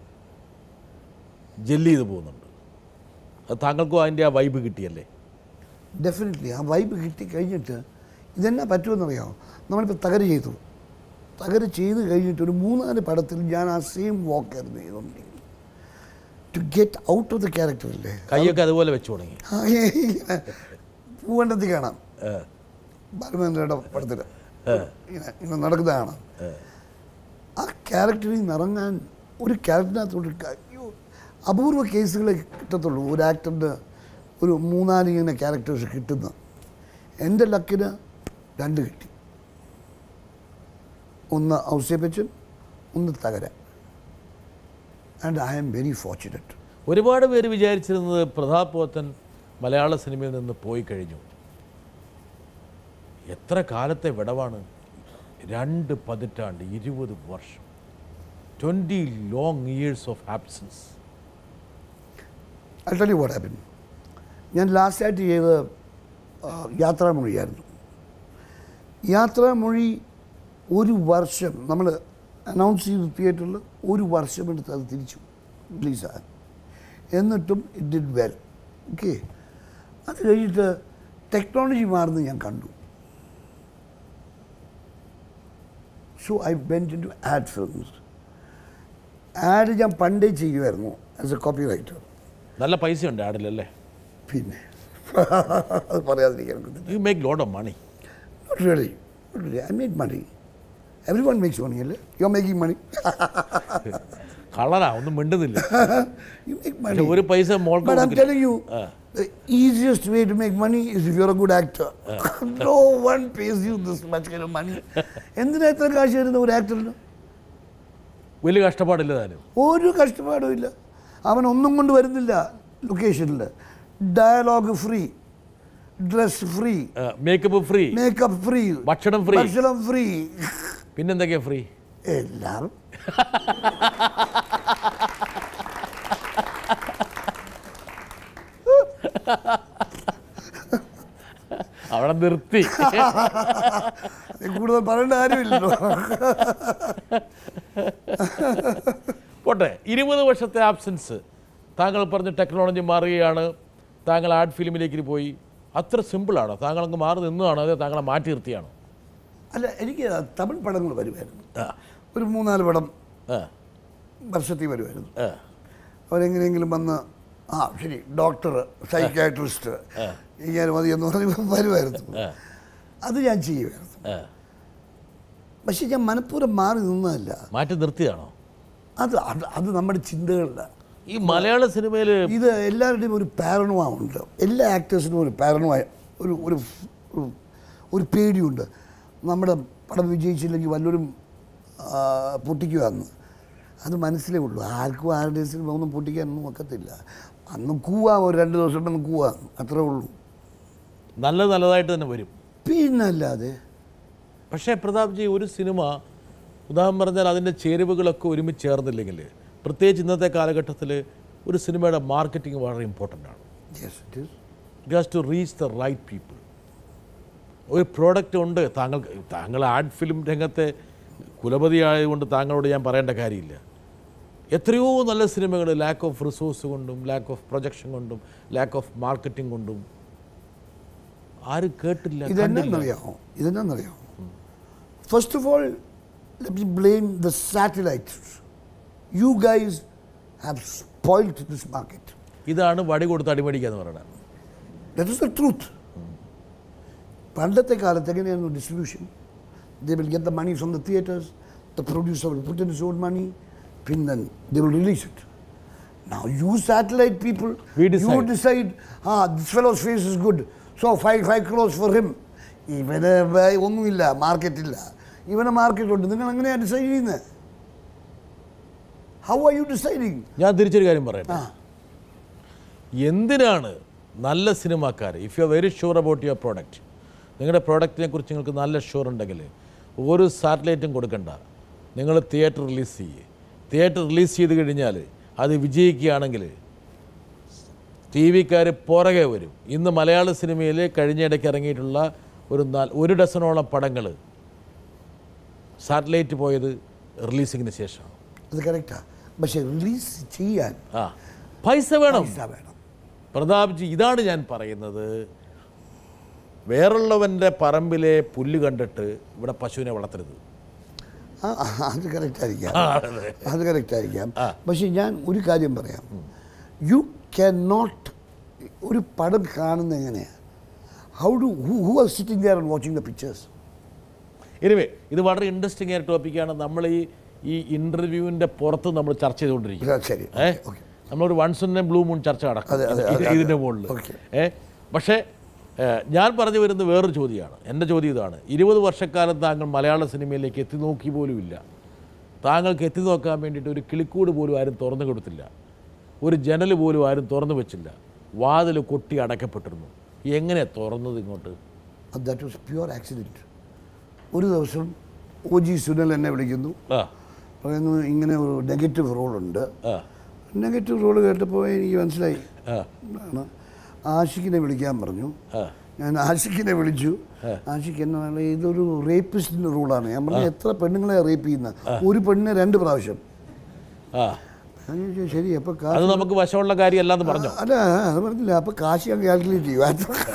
A: ജെല്ല് ചെയ്ത് പോകുന്നുണ്ട് അത് താങ്കൾക്കും അതിൻ്റെ ആ വൈബ് കിട്ടിയല്ലേ
B: ഡെഫിനറ്റ്ലി ആ വൈബ് കിട്ടി കഴിഞ്ഞിട്ട് ഇതെന്നാ പറ്റുമെന്നറിയാമോ നമ്മളിപ്പോൾ തകര ചെയ്തു തകര ചെയ്ത് കഴിഞ്ഞിട്ട് ഒരു മൂന്നാല് പടത്തിൽ ഞാൻ ആ സെയിം വാക്കായിരുന്നു ചെയ്തുകൊണ്ടിരിക്കുന്നത് to get out of the character അല്ലേ
A: കൈയൊക്കെ അതുപോലെ വെച്ച് തുടങ്ങി
B: ആ, ഇങ്ങനെ പൂവണ്ടത്തിൽ കാണാം ബാലമേന്ദ്രയുടെ പടത്തിൽ ഇങ്ങനെ ഇങ്ങനെ നടക്കുന്ന കാണാം ആ ക്യാരക്ടറിൽ നിന്ന് ഇറങ്ങാൻ ഒരു ക്യാരക്ടറിനകത്തോട്ട് ക- അയ്യോ അപൂർവ കേസുകളെ കിട്ടത്തുള്ളൂ ഒരു ആക്ടറിൻ്റെ ഒരു മൂന്നാല് ഇങ്ങനെ ക്യാരക്ടേഴ്സ് കിട്ടുന്ന എൻ്റെ ലക്കിന് രണ്ട് കിട്ടി ഒന്ന് ഔസേപ്പച്ചൻ ഒന്ന് Thakara and I am very fortunate
A: ഒരുപാട് പേര് വിചാരിച്ചിരുന്നത് പ്രതാപ് പോത്തൻ മലയാള സിനിമയിൽ നിന്ന് പോയി കഴിഞ്ഞു എത്ര കാലത്തെ വിടവാണ് രണ്ട് പതിറ്റാണ്ട് ഇരുപത് വർഷം twenty long years of absence
B: I tell you what happen ഞാൻ ലാസ്റ്റായിട്ട് ചെയ്ത ആ, യാത്രാമൊഴിയായിരുന്നു യാത്രാമൊഴി ഒരു വർഷം നമ്മൾ അനൗൺസ് ചെയ്ത് തിയേറ്ററിൽ ഒരു വർഷം എടുത്ത് അത് തിരിച്ചു റിലീസ് ആകാൻ എന്നിട്ടും ഇറ്റ് ഡിഡ് വെൽ ഓക്കെ അത് കഴിഞ്ഞിട്ട് ടെക്നോളജി മാറുന്നത് ഞാൻ കണ്ടു so I went in to ad films ad ഞാൻ പണ്ടേ ചെയ്യുമായിരുന്നു ആസ് എ കോപ്പി റൈറ്റർ
A: നല്ല പൈസയുണ്ട് ആടിലല്ലേ
B: പിന്നെ അത് പറയാതിരിക്കാൻ പറ്റത്തില്ല
A: you make load of money
B: Not really. Not really. I made money. Everyone makes money, അല്ലേ? You're making money.
A: കളറാ ഒന്നും മിണ്ടുന്നില്ല
B: you make
A: പക്ഷെ
B: money.
A: ഒരു പൈസ മോൾക്ക്
B: But I'm
A: കൊടുക്കില്ല.
B: telling you, the easiest way to make money is if you're a good actor. no one pays you this much kind of money. എന്തിനാ ഇത്ര കാശ് തരുന്ന ഒരു ആക്ടറിന്
A: വലിയ കഷ്ടപ്പാടില്ല താനും
B: ഒരു കഷ്ടപ്പാടും ഇല്ല അവൻ ഒന്നും കൊണ്ട് വരുന്നില്ല ലൊക്കേഷനിൽ dialogue free dress free
A: makeup free
B: makeup free
A: ഭക്ഷണം free.
B: ഭക്ഷണം ഫ്രീ
A: പിന്നെന്തൊക്കെയാ ഫ്രീ
B: എല്ലാവരും
A: അവിടെ നിർത്തി
B: കൂടുതൽ പറയേണ്ട കാര്യമില്ലല്ലോ
A: പോട്ടെ ഇരുപത് വർഷത്തെ ആബ്സെൻസ് താങ്കൾ പറഞ്ഞ ടെക്നോളജി മാറുകയാണ് താങ്കൾ ആർട്ട് ഫിലിമിലേക്ക് പോയി അത്ര സിമ്പിളാണോ താങ്കൾ അങ്ങ് മാറി നിന്നതാണോ അതോ താങ്കളെ മാറ്റി നിർത്തിയാണോ
B: അല്ല എനിക്ക് തമിഴ് പടങ്ങൾ വരുമായിരുന്നു
A: ആ
B: ഒരു മൂന്നാല് പടം
A: ആ
B: വർഷത്തിൽ വരുമായിരുന്നു
A: ആ
B: അവരെങ്ങനെയെങ്കിലും വന്ന് ആ ശരി ഡോക്ടർ സൈക്കാട്രിസ്റ്റ് ഇങ്ങനെ മതി എന്ന് പറഞ്ഞ് വരുമായിരുന്നു അത് ഞാൻ ചെയ്യുമായിരുന്നു
A: ആ
B: പക്ഷെ ഞാൻ മനഃപൂർവ്വം മാറി നിന്നതല്ല
A: മാറ്റി നിർത്തിയാണോ
B: അത് അത് അത് നമ്മുടെ ചിന്തകളിലാണ്
A: ഈ മലയാള സിനിമയിൽ
B: ഇത് എല്ലാവരുടെയും ഒരു പാരണുമ ഉണ്ട് എല്ലാ ആക്ടേഴ്സിനും ഒരു പാരണുമായ ഒരു ഒരു ഒരു- ഒരു പേടിയുണ്ട് നമ്മുടെ പടം വിജയിച്ചില്ലെങ്കിൽ വല്ലവരും ആ, പൊട്ടിക്കുവാന്ന് അത് മനസ്സിലേ ഉള്ളൂ ആർക്കും ആരുടെ സിനിമ ഒന്നും പൊട്ടിക്കാനൊന്നും ഒക്കത്തില്ല അന്ന് കൂവാം ഒരു രണ്ട് ദിവസം ഉണ്ടെന്ന് കൂവാം അത്രേ ഉള്ളൂ
A: നല്ല നല്ലതായിട്ട് തന്നെ വരും
B: പിന്നല്ലാതെ
A: പക്ഷേ പ്രതാപ്ജി ഒരു സിനിമ ഉദാഹരണം പറഞ്ഞാൽ അതിൻ്റെ ചേരുവകളൊക്കെ ഒരുമിച്ച് ചേർന്നില്ലെങ്കിൽ പ്രത്യേകിച്ച് ഇന്നത്തെ കാലഘട്ടത്തിൽ ഒരു സിനിമയുടെ മാർക്കറ്റിംഗ് വളരെ ഇമ്പോർട്ടൻ്റ് ആണ്
B: yes it is
A: it has to reach the right people ഒരു പ്രോഡക്റ്റ് ഉണ്ട് താങ്കൾ താങ്കൾ ആർട്ട് ഫിലിം രംഗത്തെ കുലപതി ആയതുകൊണ്ട് താങ്കളോട് ഞാൻ പറയേണ്ട കാര്യമില്ല എത്രയോ നല്ല സിനിമകൾ ലാക്ക് ഓഫ് റിസോഴ്സ് കൊണ്ടും ലാക്ക് ഓഫ് പ്രൊജക്ഷൻ കൊണ്ടും ലാക്ക് ഓഫ് മാർക്കറ്റിംഗ് കൊണ്ടും ആരും കേട്ടില്ല കണ്ടില്ല.
B: ഇതെന്നാന്നറിയാമോ ഇതെന്നാന്നറിയാമോ first of all let me blame the satellite you guys have spoiled this market
A: ഇതാണ് വടി കൊടുത്ത് അടിമേടിക്കുക എന്ന് പറയുന്നത്
B: ദറ്റ് ഇസ് ദ ട്രൂത്ത് പണ്ടത്തെ കാലത്ത് എങ്ങനെയായിരുന്നു distribution they will get the money from the theatres the producer will put in his own money പിന്നെ they will release it Now you satellite people,
A: We
B: you
A: decide.
B: decide, ah, this fellow's face is good, so five, five crores for him. ഇവന് വേ- ഒന്നുമില്ല മാർക്കറ്റില്ല ഇവന് മാർക്കറ്റുണ്ട് നിങ്ങൾ എങ്ങനെയാണ് decide ചെയ്യുന്നത് how are you deciding
A: ഞാൻ തിരിച്ചൊരു കാര്യം പറയട്ടെ
B: ആ
A: എന്തിനാണ് നല്ല സിനിമാക്കാർ if you are very sure about your product നിങ്ങളുടെ പ്രോഡക്റ്റിനെ കുറിച്ച് നിങ്ങൾക്ക് നല്ല ഷുവർ ഉണ്ടെങ്കിൽ ഒരു സാറ്റലൈറ്റും കൊടുക്കണ്ട നിങ്ങൾ തിയേറ്റർ റിലീസ് ചെയ്യ് തിയേറ്റർ റിലീസ് ചെയ്ത് കഴിഞ്ഞാൽ അത് വിജയിക്കുകയാണെങ്കിൽ ടി വിക്കാർ പുറകെ വരും ഇന്ന് മലയാള സിനിമയിൽ കഴിഞ്ഞ ഇടയ്ക്ക് ഇറങ്ങിയിട്ടുള്ള ഒരു നാല് ഒരു ഡസനോളം പടങ്ങൾ സാറ്റലൈറ്റ് പോയത് റിലീസിങ്ങിന് ശേഷമാണ്
B: അത് കറക്റ്റാണ് പക്ഷെ റിലീസ് ചെയ്യാൻ
A: ആ പൈസ വേണം
B: പൈസ വേണം
A: പ്രതാപ്ജി ഇതാണ് ഞാൻ പറയുന്നത് വേറുള്ളവൻ്റെ പറമ്പിലെ പുല്ല് കണ്ടിട്ട് ഇവിടെ പശുവിനെ വളർത്തരുത്
B: ആ ആ, അത് കറക്റ്റ് ആയിരിക്കാം അത് കറക്റ്റ് ആയിരിക്കാം പക്ഷെ ഞാൻ ഒരു കാര്യം പറയാം യു ക്യാൻ നോട്ട് ഒരു പടം കാണുന്നത് എങ്ങനെയാണ് how do who are sitting there and watching the pictures
A: anyway ഇത് വളരെ ഇൻട്രസ്റ്റിംഗ് ആയ ടോപ്പിക്കാണ് നമ്മൾ ഈ ഈ ഇൻ്റർവ്യൂവിൻ്റെ പുറത്ത് നമ്മൾ ചർച്ച ചെയ്തുകൊണ്ടിരിക്കുന്നത്
B: ശരി
A: ഏ
B: ഓക്കെ
A: നമ്മളൊരു വൺസ് ബ്ലൂ മൂൺ ചർച്ച നടക്കും
B: അതെ, അതെ,
A: ഇത്
B: അതെ, അതെ.
A: ഇതിൻ്റെ മുകളിൽ
B: ഓക്കെ.
A: ഏ പക്ഷേ ഏ, ഞാൻ പറഞ്ഞു വരുന്നത് വേറൊരു ചോദ്യമാണ് എൻ്റെ ചോദ്യം ഇതാണ് ഇരുപത് വർഷക്കാലം താങ്കൾ മലയാള സിനിമയിലേക്ക് എത്തി നോക്കി പോലുമില്ല താങ്കൾക്ക് എത്തി നോക്കാൻ വേണ്ടിയിട്ട് ഒരു കിളിക്കൂട് പോലും ആരും തുറന്നു കൊടുത്തില്ല ഒരു ജനൽ പോലും ആരും തുറന്നു വെച്ചില്ല വാതിൽ കൊട്ടി അടയ്ക്കപ്പെട്ടിരുന്നു എങ്ങനെ തുറന്നത് ഇങ്ങോട്ട്
B: ദാറ്റ് വാസ് പ്യുവർ ആക്സിഡൻറ്റ് ഒരു ദിവസം ഒ ജി സുനൽ എന്നെ വിളിക്കുന്നു
A: ആ
B: പറയുന്നു ഇങ്ങനെ ഒരു നെഗറ്റീവ് റോളുണ്ട്
A: ആ
B: നെഗറ്റീവ് റോൾ കേട്ടപ്പോൾ എനിക്ക് മനസ്സിലായി
A: ആ
B: ആണ് ആഷിഖിനെ വിളിക്കാൻ പറഞ്ഞു
A: ആ
B: ഞാൻ ആഷിഖിനെ വിളിച്ചു ആഷിഖ് എന്നാണ് ഇതൊരു റേപ്പിസ്റ്റിൻ്റെ റൂളാണ് ഞാൻ പറഞ്ഞു എത്ര പെണ്ണുങ്ങളെ റേപ്പ് ചെയ്യുന്ന ഒരു പെണ്ണിനെ രണ്ട് പ്രാവശ്യം
A: ആ
B: ഞാൻ ചോദിച്ചു ശരി അപ്പോൾ
A: അത്
B: കാശ്
A: നമുക്ക് വശമുള്ള കാര്യമല്ലാന്ന് പറഞ്ഞോ
B: അല്ല അത് പറഞ്ഞില്ല അപ്പോൾ കാശ് ഞാൻ കാൽക്കുലേറ്റ് ചെയ്യും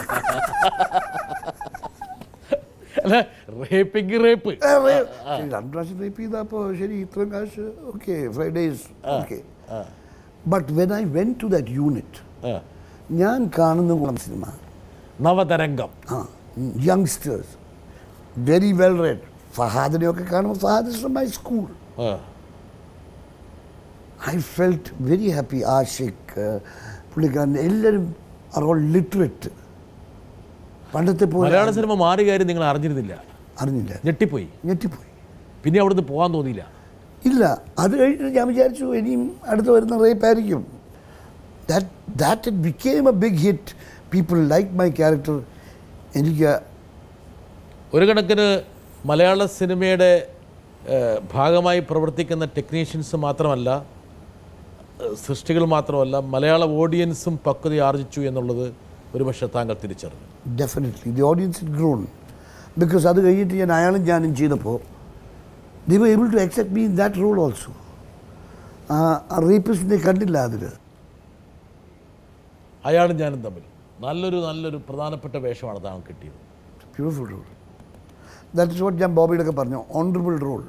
A: അല്ല റേപ്പിംഗ് റേപ്പ്
B: ഏ, റേ- ശരി, രണ്ട് പ്രാവശ്യം റേപ്പ് ചെയ്താൽ അപ്പോൾ ശരി ഇത്രയും കാശ് okay five days okay but when I went to that unit
A: ആ.
B: ഞാൻ കാണുന്ന സിനിമ
A: നവതരംഗം
B: ആ യങ്സ്റ്റേഴ്സ് വെരി വെൽ റെഡ് ഫഹാദിനെയൊക്കെ കാണുമ്പോൾ Fahad is from my school
A: ആ
B: I felt very happy Aashiq പുള്ളിക്കാരൻ എല്ലാവരും ആർ ഓൾ ലിറ്ററേറ്റ് പണ്ടത്തെ പോലെ
A: മലയാള സിനിമ മാറിയ കാര്യം നിങ്ങൾ അറിഞ്ഞിരുന്നില്ല
B: അറിഞ്ഞില്ല
A: ഞെട്ടിപ്പോയി
B: ഞെട്ടിപ്പോയി
A: പിന്നെ അവിടുന്ന് പോകാൻ തോന്നിയില്ല
B: ഇല്ല അത് കഴിഞ്ഞിട്ട് ഞാൻ വിചാരിച്ചു ഇനിയും അടുത്ത് വരുന്ന റേപ്പ് ആയിരിക്കും that that it became a big hit people like my character എനിക്ക്
A: ഒരു കണക്കിന് മലയാള സിനിമയുടെ ഏഹ്, ഭാഗമായി പ്രവർത്തിക്കുന്ന ടെക്നീഷ്യൻസ് മാത്രമല്ല ഏഹ്, സൃഷ്ടികൾ മാത്രമല്ല മലയാള ഓഡിയൻസും പക്വത ആർജിച്ചു എന്നുള്ളത് ഒരുപക്ഷെ താങ്കൾ തിരിച്ചറിഞ്ഞു
B: definitely the audience it grown because അത് കഴിഞ്ഞിട്ട് ഞാൻ അയാളും ഞാനും ചെയ്തപ്പോൾ they were able to accept me in that role also ആ റേപ്പിസ്റ്റിനെ കണ്ടില്ല അതിൽ
A: അയാളും ഞാനും തമ്മിൽ നല്ലൊരു നല്ലൊരു പ്രധാനപ്പെട്ട വേഷമാണ് താങ്കൾ കിട്ടിയത്
B: beautiful role that is what ഞാൻ ബോബിയുടെ ഒക്കെ പറഞ്ഞു ഓണറബിൾ റോൾ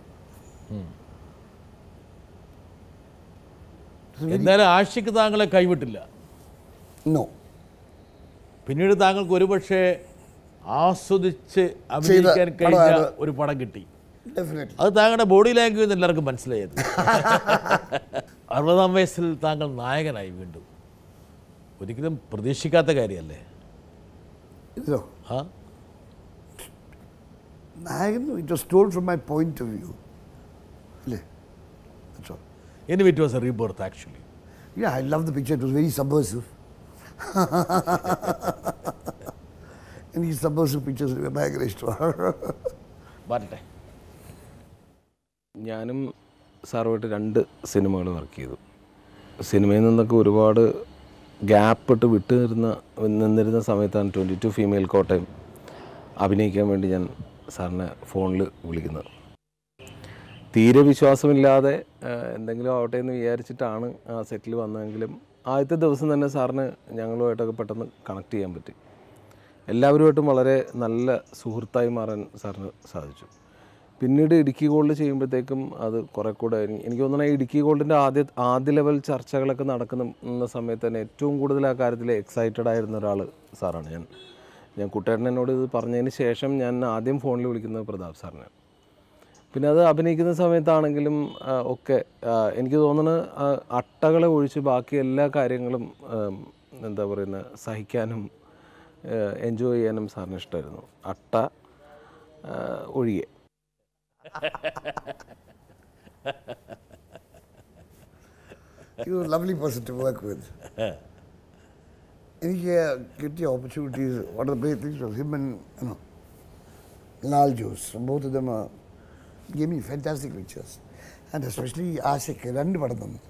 A: എന്നാലും ആഷിക്ക് താങ്കളെ കൈവിട്ടില്ല
B: നോ
A: പിന്നീട് താങ്കൾക്ക് ഒരുപക്ഷെ ആസ്വദിച്ച് അഭിനയിക്കാൻ കഴിഞ്ഞ
B: പടമാണ്.
A: ഒരു പടം കിട്ടി
B: ഡെഫിനറ്റ്ലി
A: അത് താങ്കളുടെ ബോഡി ലാംഗ്വേജ് എല്ലാവർക്കും മനസ്സിലായത് അറുപതാം വയസ്സിൽ താങ്കൾ നായകനായി വീണ്ടും ഒരിക്കലും പ്രതീക്ഷിക്കാത്ത കാര്യമല്ലേ
B: ഇതോ
A: ആ
B: നായകൻ it was told from my point of view അല്ലേ That's all.
A: ഇനി it was a rebirth actually
B: Yeah, I love the picture. It was very subversive. and these subversive pictures were ഭയങ്കര ഇഷ്ടമാണ്
A: മാറ്റട്ടെ
F: ഞാനും സാറുമായിട്ട് രണ്ട് സിനിമകൾ വർക്ക് ചെയ്തു സിനിമയിൽ നിന്നൊക്കെ ഒരുപാട് ഗ്യാപ്പ് ഇട്ട് വിട്ടു നിരുന്ന നിന്നിരുന്ന സമയത്താണ് ട്വൻറ്റി ടു ഫീമെയിൽ കോട്ടയം അഭിനയിക്കാൻ വേണ്ടി ഞാൻ സാറിനെ ഫോണിൽ വിളിക്കുന്നത് തീരെ വിശ്വാസമില്ലാതെ ആ, എന്തെങ്കിലും ആവട്ടെ എന്ന് വിചാരിച്ചിട്ടാണ് ആ സെറ്റിൽ വന്നതെങ്കിലും ആദ്യത്തെ ദിവസം തന്നെ സാറിന് ഞങ്ങളുമായിട്ടൊക്കെ പെട്ടെന്ന് കണക്ട് ചെയ്യാൻ പറ്റി എല്ലാവരുമായിട്ടും വളരെ നല്ല സുഹൃത്തായി മാറാൻ സാറിന് സാധിച്ചു പിന്നീട് ഇടുക്കി ഗോൾഡ് ചെയ്യുമ്പോഴത്തേക്കും അത് കുറെ കൂടെ എനിക്ക് എനിക്ക് തോന്നുന്നു ഈ ഇടുക്കി ഗോൾഡിൻ്റെ ആദ്യ ആദ്യ ലെവൽ ചർച്ചകളൊക്കെ നടക്കുന്ന സമയത്ത് തന്നെ ഏറ്റവും കൂടുതൽ ആ കാര്യത്തിൽ എക്സൈറ്റഡ് ആയിരുന്ന ഒരാൾ സാറാണ് ഞാൻ ഞാൻ കുട്ടേട്ടൻ എന്നോട് ഇത് പറഞ്ഞതിന് ശേഷം ഞാൻ ആദ്യം ഫോണിൽ വിളിക്കുന്നത് പ്രതാപ് സാറിനെ പിന്നെ അത് അഭിനയിക്കുന്ന സമയത്താണെങ്കിലും ആ, ഒക്കെ ആ, എനിക്ക് തോന്നുന്നത് ആ, അട്ടകളെ ഒഴിച്ച് ബാക്കി എല്ലാ കാര്യങ്ങളും ആം, എന്താ പറയുന്നത് സഹിക്കാനും എൻജോയ് ചെയ്യാനും സാറിന് ഇഷ്ടമായിരുന്നു അട്ട ആ, ഒഴികെ
B: He was a lovely person to work with. എനിക്ക് കിട്ടിയ opportunities one of the great things was him and you know Lal Jose both of them give me fantastic pictures and especially ആശയ്ക്ക് രണ്ട് പടം തന്നു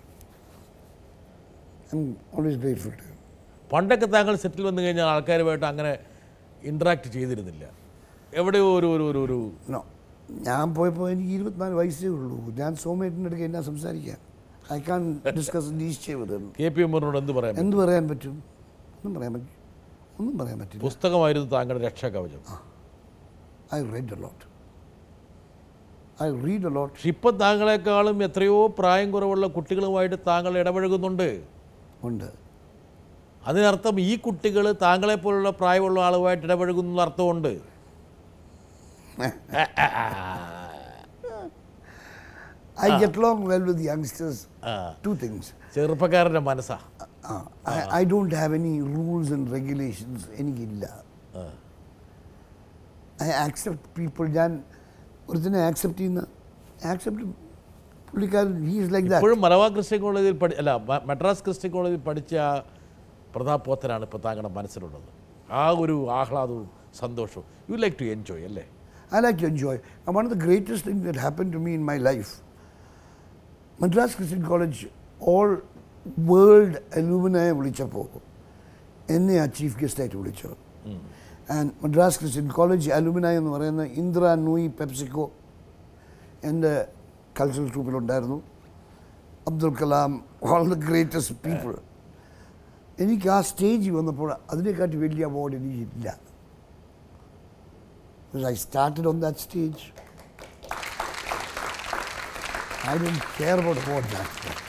B: I'm always grateful to
A: പണ്ടൊക്കെ താങ്കൾ സെറ്റിൽ വന്നു കഴിഞ്ഞാൽ ആൾക്കാരുമായിട്ട് അങ്ങനെ ഇൻട്രാക്ട് ചെയ്തിരുന്നില്ല എവിടെയോ ഒരു ഒരു ഒരു ഒരു
B: നോ ഞാൻ പോയപ്പോൾ എനിക്ക് ഇരുപത്തിനാല് വയസ്സേ ഉള്ളൂ ഞാൻ സോമേറ്റിൻ്റെ അടുക്ക് എന്നാ സംസാരിക്കാം ഐ കാൻ ഡിസ്കസ് നിശ്ചയ വിധം
A: കെ പി എമ്മറിനോട് എന്ത് പറയാൻ പറ്റും?
B: എന്ത് പറയാൻ പറ്റും ഒന്നും പറയാൻ പറ്റും ഒന്നും പറയാൻ പറ്റില്ല
A: പുസ്തകമായിരുന്നു താങ്കളുടെ രക്ഷാകവചം
B: I read a lot I read a lot
A: പക്ഷെ ഇപ്പം താങ്കളെക്കാളും എത്രയോ പ്രായം കുറവുള്ള കുട്ടികളുമായിട്ട് താങ്കൾ ഇടപഴകുന്നുണ്ട്
B: ഉണ്ട്
A: അതിനർത്ഥം ഈ കുട്ടികൾ താങ്കളെപ്പോലുള്ള പ്രായമുള്ള ആളുമായിട്ട് ഇടപഴകുന്ന അർത്ഥമുണ്ട്
B: I get long well with youngsters to things
A: ചെറുപ്പക്കാരൻ്റെ മനസ്സാ
B: I don't have any rules and regulations എനിക്കില്ല ഐ ആക്സെപ്റ്റ് പീപ്പിൾ ഞാൻ ഒരുത്തിനെ ആക്സെപ്റ്റ് ചെയ്യുന്ന ആക്സെപ്റ്റ് പുള്ളിക്കാരൻ ഹീസ് ലൈക്ക് ദാറ്റ്
A: ഇപ്പോഴും മലബാർ ക്രിസ്ത്യൻ കോളേജിൽ പഠി അല്ല മ- മദ്രാസ് ക്രിസ്ത്യൻ കോളേജിൽ പഠിച്ച ആ പ്രതാപ് പോത്തനാണ് ഇപ്പോൾ താങ്കളുടെ മനസ്സിലുള്ളത് ആ ഒരു ആഹ്ലാദവും സന്തോഷവും യു ലൈക്ക് ടു എൻജോയ് അല്ലേ
B: I like to enjoy. And one of the greatest things that happened to me in my life, Madras Christian College, all world alumni വിളിച്ചപ്പോൾ എന്നെ ആ ചീഫ് ഗസ്റ്റായിട്ട് വിളിച്ചത് and Madras Christian college alumni എന്ന് പറയുന്ന Indra Nooyi PepsiCo എൻ്റെ cultural ട്രൂപ്പിലുണ്ടായിരുന്നു Abdul Kalam all the greatest people എനിക്ക് ആ സ്റ്റേജിൽ വന്നപ്പോൾ അതിനെക്കാട്ടി വലിയ അവാർഡ് എനിക്കില്ല Because I started on that stage. I didn't care about award that much.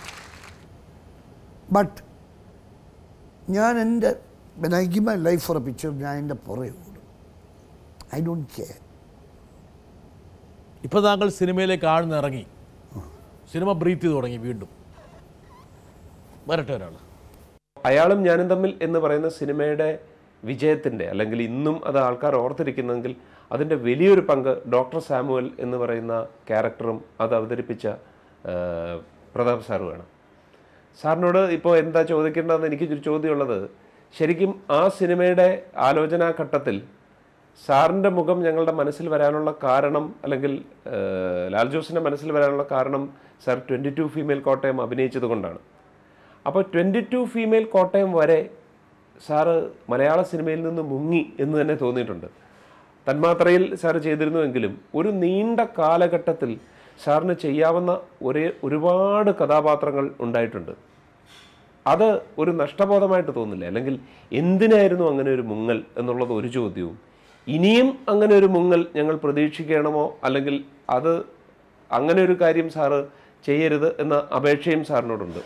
B: But ഞാൻ എൻ്റെ when I give my life for a picture ഞാൻ എൻ്റെ പുറകെ ഓടും ഐ ഡോണ്ട് കെയർ
A: ഇപ്പോൾ താങ്കൾ സിനിമയിലേക്ക് ആഴ്ന്നിറങ്ങി സിനിമ ബ്രീത്ത് ചെയ്ത് തുടങ്ങി വീണ്ടും വരട്ടെ ഒരാൾ
I: അയാളും ഞാനും തമ്മിൽ എന്ന് പറയുന്ന സിനിമയുടെ വിജയത്തിൻ്റെ അല്ലെങ്കിൽ ഇന്നും അത് ആൾക്കാർ ഓർത്തിരിക്കുന്നെങ്കിൽ അതിൻ്റെ വലിയൊരു പങ്ക് ഡോക്ടർ സാമുവൽ എന്ന് പറയുന്ന ക്യാരക്ടറും അത് അവതരിപ്പിച്ച ആ, പ്രതാപ് സാറുമാണ് സാറിനോട് ഇപ്പോൾ എന്താ ചോദിക്കേണ്ടതെന്ന് എനിക്കൊരു ചോദ്യമുള്ളത് ശരിക്കും ആ സിനിമയുടെ ആലോചനാ ഘട്ടത്തിൽ സാറിൻ്റെ മുഖം ഞങ്ങളുടെ മനസ്സിൽ വരാനുള്ള കാരണം അല്ലെങ്കിൽ ആ, ലാൽ ജോസിൻ്റെ മനസ്സിൽ വരാനുള്ള കാരണം sir twenty two female Kottayam അഭിനയിച്ചത് കൊണ്ടാണ് അപ്പോൾ ട്വൻറ്റി ടു ഫീമെയിൽ കോട്ടയം വരെ സാറ് മലയാള സിനിമയിൽ നിന്ന് മുങ്ങി എന്ന് തന്നെ തോന്നിയിട്ടുണ്ട് തന്മാത്രയിൽ സാറ് ചെയ്തിരുന്നുവെങ്കിലും ഒരു നീണ്ട കാലഘട്ടത്തിൽ സാറിന് ചെയ്യാവുന്ന ഒരേ ഒരുപാട് കഥാപാത്രങ്ങൾ ഉണ്ടായിട്ടുണ്ട് അത് ഒരു നഷ്ടബോധമായിട്ട് തോന്നില്ല അല്ലെങ്കിൽ എന്തിനായിരുന്നു അങ്ങനെ ഒരു മുങ്ങൽ എന്നുള്ളത് ഒരു ചോദ്യവും ഇനിയും അങ്ങനെ ഒരു മുങ്ങൽ ഞങ്ങൾ പ്രതീക്ഷിക്കണമോ അല്ലെങ്കിൽ അത് അങ്ങനെ ഒരു കാര്യം സാറ് ചെയ്യരുത് എന്ന അപേക്ഷയും സാറിനോടുണ്ട്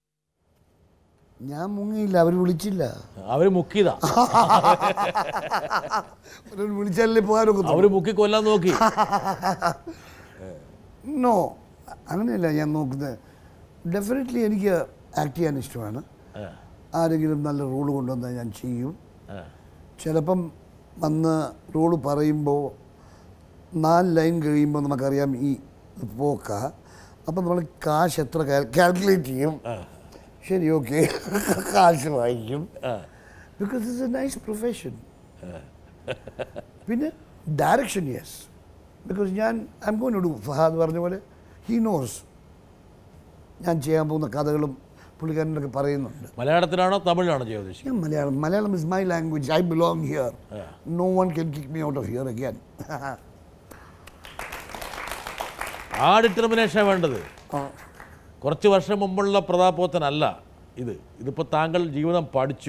B: ഞാൻ മുങ്ങിയില്ല അവർ വിളിച്ചില്ല
A: അവർ മുക്കിയതാ
B: അവർ വിളിച്ചാലേ പോകാനൊക്കെ
A: അവർ മുക്കി കൊല്ലാൻ നോക്കി
B: നോ അങ്ങനെയല്ല ഞാൻ നോക്കുന്നത് ഡെഫിനറ്റ്ലി എനിക്ക് ആക്ട് ചെയ്യാൻ ഇഷ്ടമാണ് ആരെങ്കിലും നല്ല റോള് കൊണ്ടുവന്നാൽ ഞാൻ ചെയ്യും ചിലപ്പം വന്ന് റോള് പറയുമ്പോൾ നാല് ലൈൻ കഴിയുമ്പോൾ നമുക്കറിയാം ഈ പോക്ക അപ്പം നമ്മൾ കാശ് എത്ര കാൽക്കുലേറ്റ് ചെയ്യും ശരി ഓക്കെ കാശ് വാങ്ങിക്കും because it's a nice profession പിന്നെ ഡയറക്ഷൻ യെസ് ബിക്കോസ് ഞാൻ I'm going to Fahad പറഞ്ഞ പോലെ ഹീ നോസ് ഞാൻ ചെയ്യാൻ പോകുന്ന കഥകളും പുള്ളിക്കാരനൊക്കെ പറയുന്നുണ്ട്
A: മലയാളത്തിലാണോ തമിഴിലാണോ ചെയ്യാൻ ഉദ്ദേശിക്കുന്നത്
B: ഞാൻ Malayalam Malayalam is my language I belong here no one can kick me out of here again
A: ആ ഡിറ്റർമിനേഷനാണ് വേണ്ടത് കുറച്ച് വർഷം മുമ്പുള്ള പ്രതാപോത്തനല്ല ഇത് ഇതിപ്പോൾ താങ്കൾ ജീവിതം പഠിച്ചു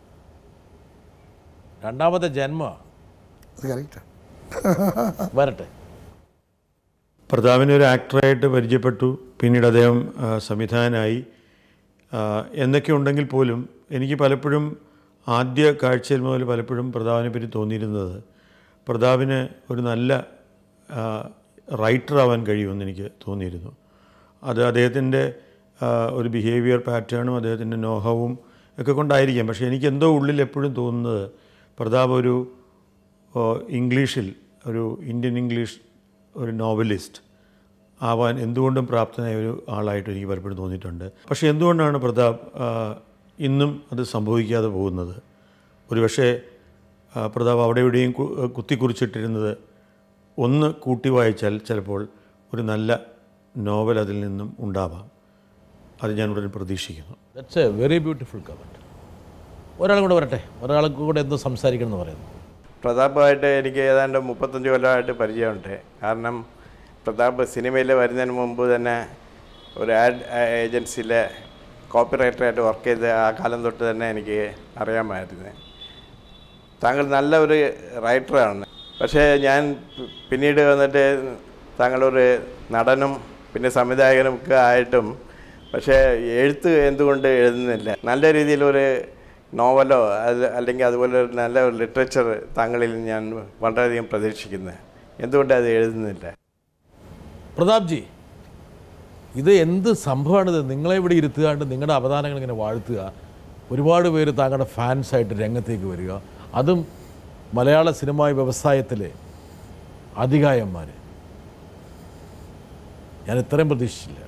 A: രണ്ടാമത്തെ ജന്മ
B: അത് കറക്റ്റാണ്
A: വരട്ടെ
J: പ്രതാപിനെ ഒരു ആക്ടറായിട്ട് പരിചയപ്പെട്ടു പിന്നീട് അദ്ദേഹം ആ, സംവിധായകനായി ആ, എന്നൊക്കെ ഉണ്ടെങ്കിൽ പോലും എനിക്ക് പലപ്പോഴും ആദ്യ കാഴ്ചയിൽ മുതൽ പലപ്പോഴും പ്രതാപിനെ പറ്റി തോന്നിയിരുന്നത് പ്രതാപിന് ഒരു നല്ല റൈറ്റർ ആവാൻ കഴിയുമെന്ന് എനിക്ക് തോന്നിയിരുന്നു അത് അദ്ദേഹത്തിൻ്റെ ആ, ഒരു ബിഹേവിയർ പാറ്റേണും അദ്ദേഹത്തിൻ്റെ നോഹവും ഒക്കെ കൊണ്ടായിരിക്കാം പക്ഷേ എനിക്ക് എന്തോ ഉള്ളിൽ എപ്പോഴും തോന്നുന്നത് പ്രതാപ് ഒരു ഓ, ഇംഗ്ലീഷിൽ ഒരു ഇന്ത്യൻ ഇംഗ്ലീഷ് ഒരു നോവലിസ്റ്റ് ആവാൻ എന്തുകൊണ്ടും പ്രാപ്തനായ ഒരു ആളായിട്ട് എനിക്ക് പലപ്പോഴും തോന്നിയിട്ടുണ്ട് പക്ഷേ എന്തുകൊണ്ടാണ് പ്രതാപ് ആ, ഇന്നും അത് സംഭവിക്കാതെ പോകുന്നത് ഒരുപക്ഷെ ആ, പ്രതാപ് അവിടെ എവിടെയും കു- കുത്തിക്കുറിച്ചിട്ടിരുന്നത് ഒന്ന് കൂട്ടി വായിച്ചാൽ ചിലപ്പോൾ ഒരു നല്ല നോവൽ അതിൽ നിന്നും ഉണ്ടാവാം അത് ഞാൻ ഉടൻ പ്രതീക്ഷിക്കുന്നു
A: that's a very beautiful comment ഒരാളും കൂടെ വരട്ടെ ഒരാൾക്ക് കൂടെ എന്തോ സംസാരിക്കണം എന്ന് പറയുന്നു
K: പ്രതാപമായിട്ട് എനിക്ക് ഏതാണ്ട് മുപ്പത്തഞ്ച് കൊല്ലമായിട്ട് പരിചയമുണ്ട് കാരണം പ്രതാപ് സിനിമയിൽ വരുന്നതിന് മുമ്പ് തന്നെ ഒരു ആഡ് ഏജൻസിയിലെ കോപ്പി റൈറ്ററായിട്ട് വർക്ക് ചെയ്ത ആ കാലം തൊട്ട് തന്നെ എനിക്ക് അറിയാമായിരുന്നു താങ്കൾ നല്ല ഒരു റൈറ്ററാണ് പക്ഷേ ഞാൻ പി- പിന്നീട് വന്നിട്ട് താങ്കളൊരു നടനും പിന്നെ സംവിധായകനും ഒക്കെ ആയിട്ടും പക്ഷേ എഴുത്ത് എന്തുകൊണ്ട് എഴുതുന്നില്ല നല്ല രീതിയിലൊരു നോവലോ അത് അല്ലെങ്കിൽ അതുപോലെ ഒരു നല്ല ഒരു ലിറ്ററേച്ചർ താങ്കളിൽ ഞാൻ വളരെയധികം പ്രതീക്ഷിക്കുന്നത് എന്തുകൊണ്ട് അത് എഴുതുന്നില്ല
A: പ്രതാപ് ജി ഇത് എന്ത് സംഭവമാണിത് നിങ്ങളെ ഇവിടെ ഇരുത്തുകാണ്ട് നിങ്ങളുടെ അവതാരങ്ങൾ ഇങ്ങനെ വാഴ്ത്തുക ഒരുപാട് പേര് താങ്കളുടെ ഫാൻസായിട്ട് രംഗത്തേക്ക് വരിക അതും മലയാള സിനിമാ വ്യവസായത്തിലെ അധികായന്മാർ ഞാൻ ഇത്രയും പ്രതീക്ഷിച്ചില്ല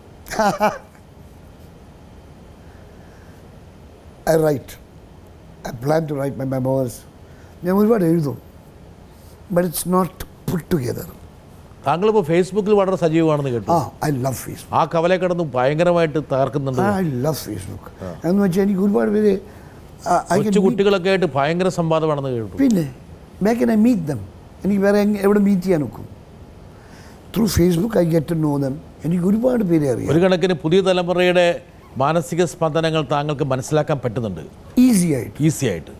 B: I write I plan to write my memos ഞാൻ ഒരുപാട് എഴുതും but it's not put together
A: താങ്കളിപ്പോൾ ഫേസ്ബുക്കിൽ വളരെ സജീവമാണെന്ന് കേട്ടു
B: ആ ഐ ലവ് ഫേസ്ബുക്ക്
A: ആ കവലെ കിടന്ന് ഭയങ്കരമായിട്ട് തകർക്കുന്നുണ്ട്
B: ഐ ലവ് ഫേസ്ബുക്ക് എന്ന് വെച്ചാൽ എനിക്ക് ഒരുപാട് പേര് ഐ
A: കൊച്ചു കുട്ടികളൊക്കെ ആയിട്ട് ഭയങ്കര സംവാദമാണെന്ന് കേട്ടു
B: പിന്നെ where can I meet them എനിക്ക് വേറെ എങ്ങ- എവിടെ മീറ്റ് ചെയ്യാൻ ഒക്കും through Facebook I get to know them എനിക്ക് ഒരുപാട് പേരെ അറിയാം
A: ഒരു കണക്കിന് പുതിയ തലമുറയുടെ മാനസിക സ്പന്ദനങ്ങൾ താങ്കൾക്ക് മനസ്സിലാക്കാൻ പറ്റുന്നുണ്ട്
B: ഈസി ആയിട്ട്
A: ഈസി ആയിട്ട്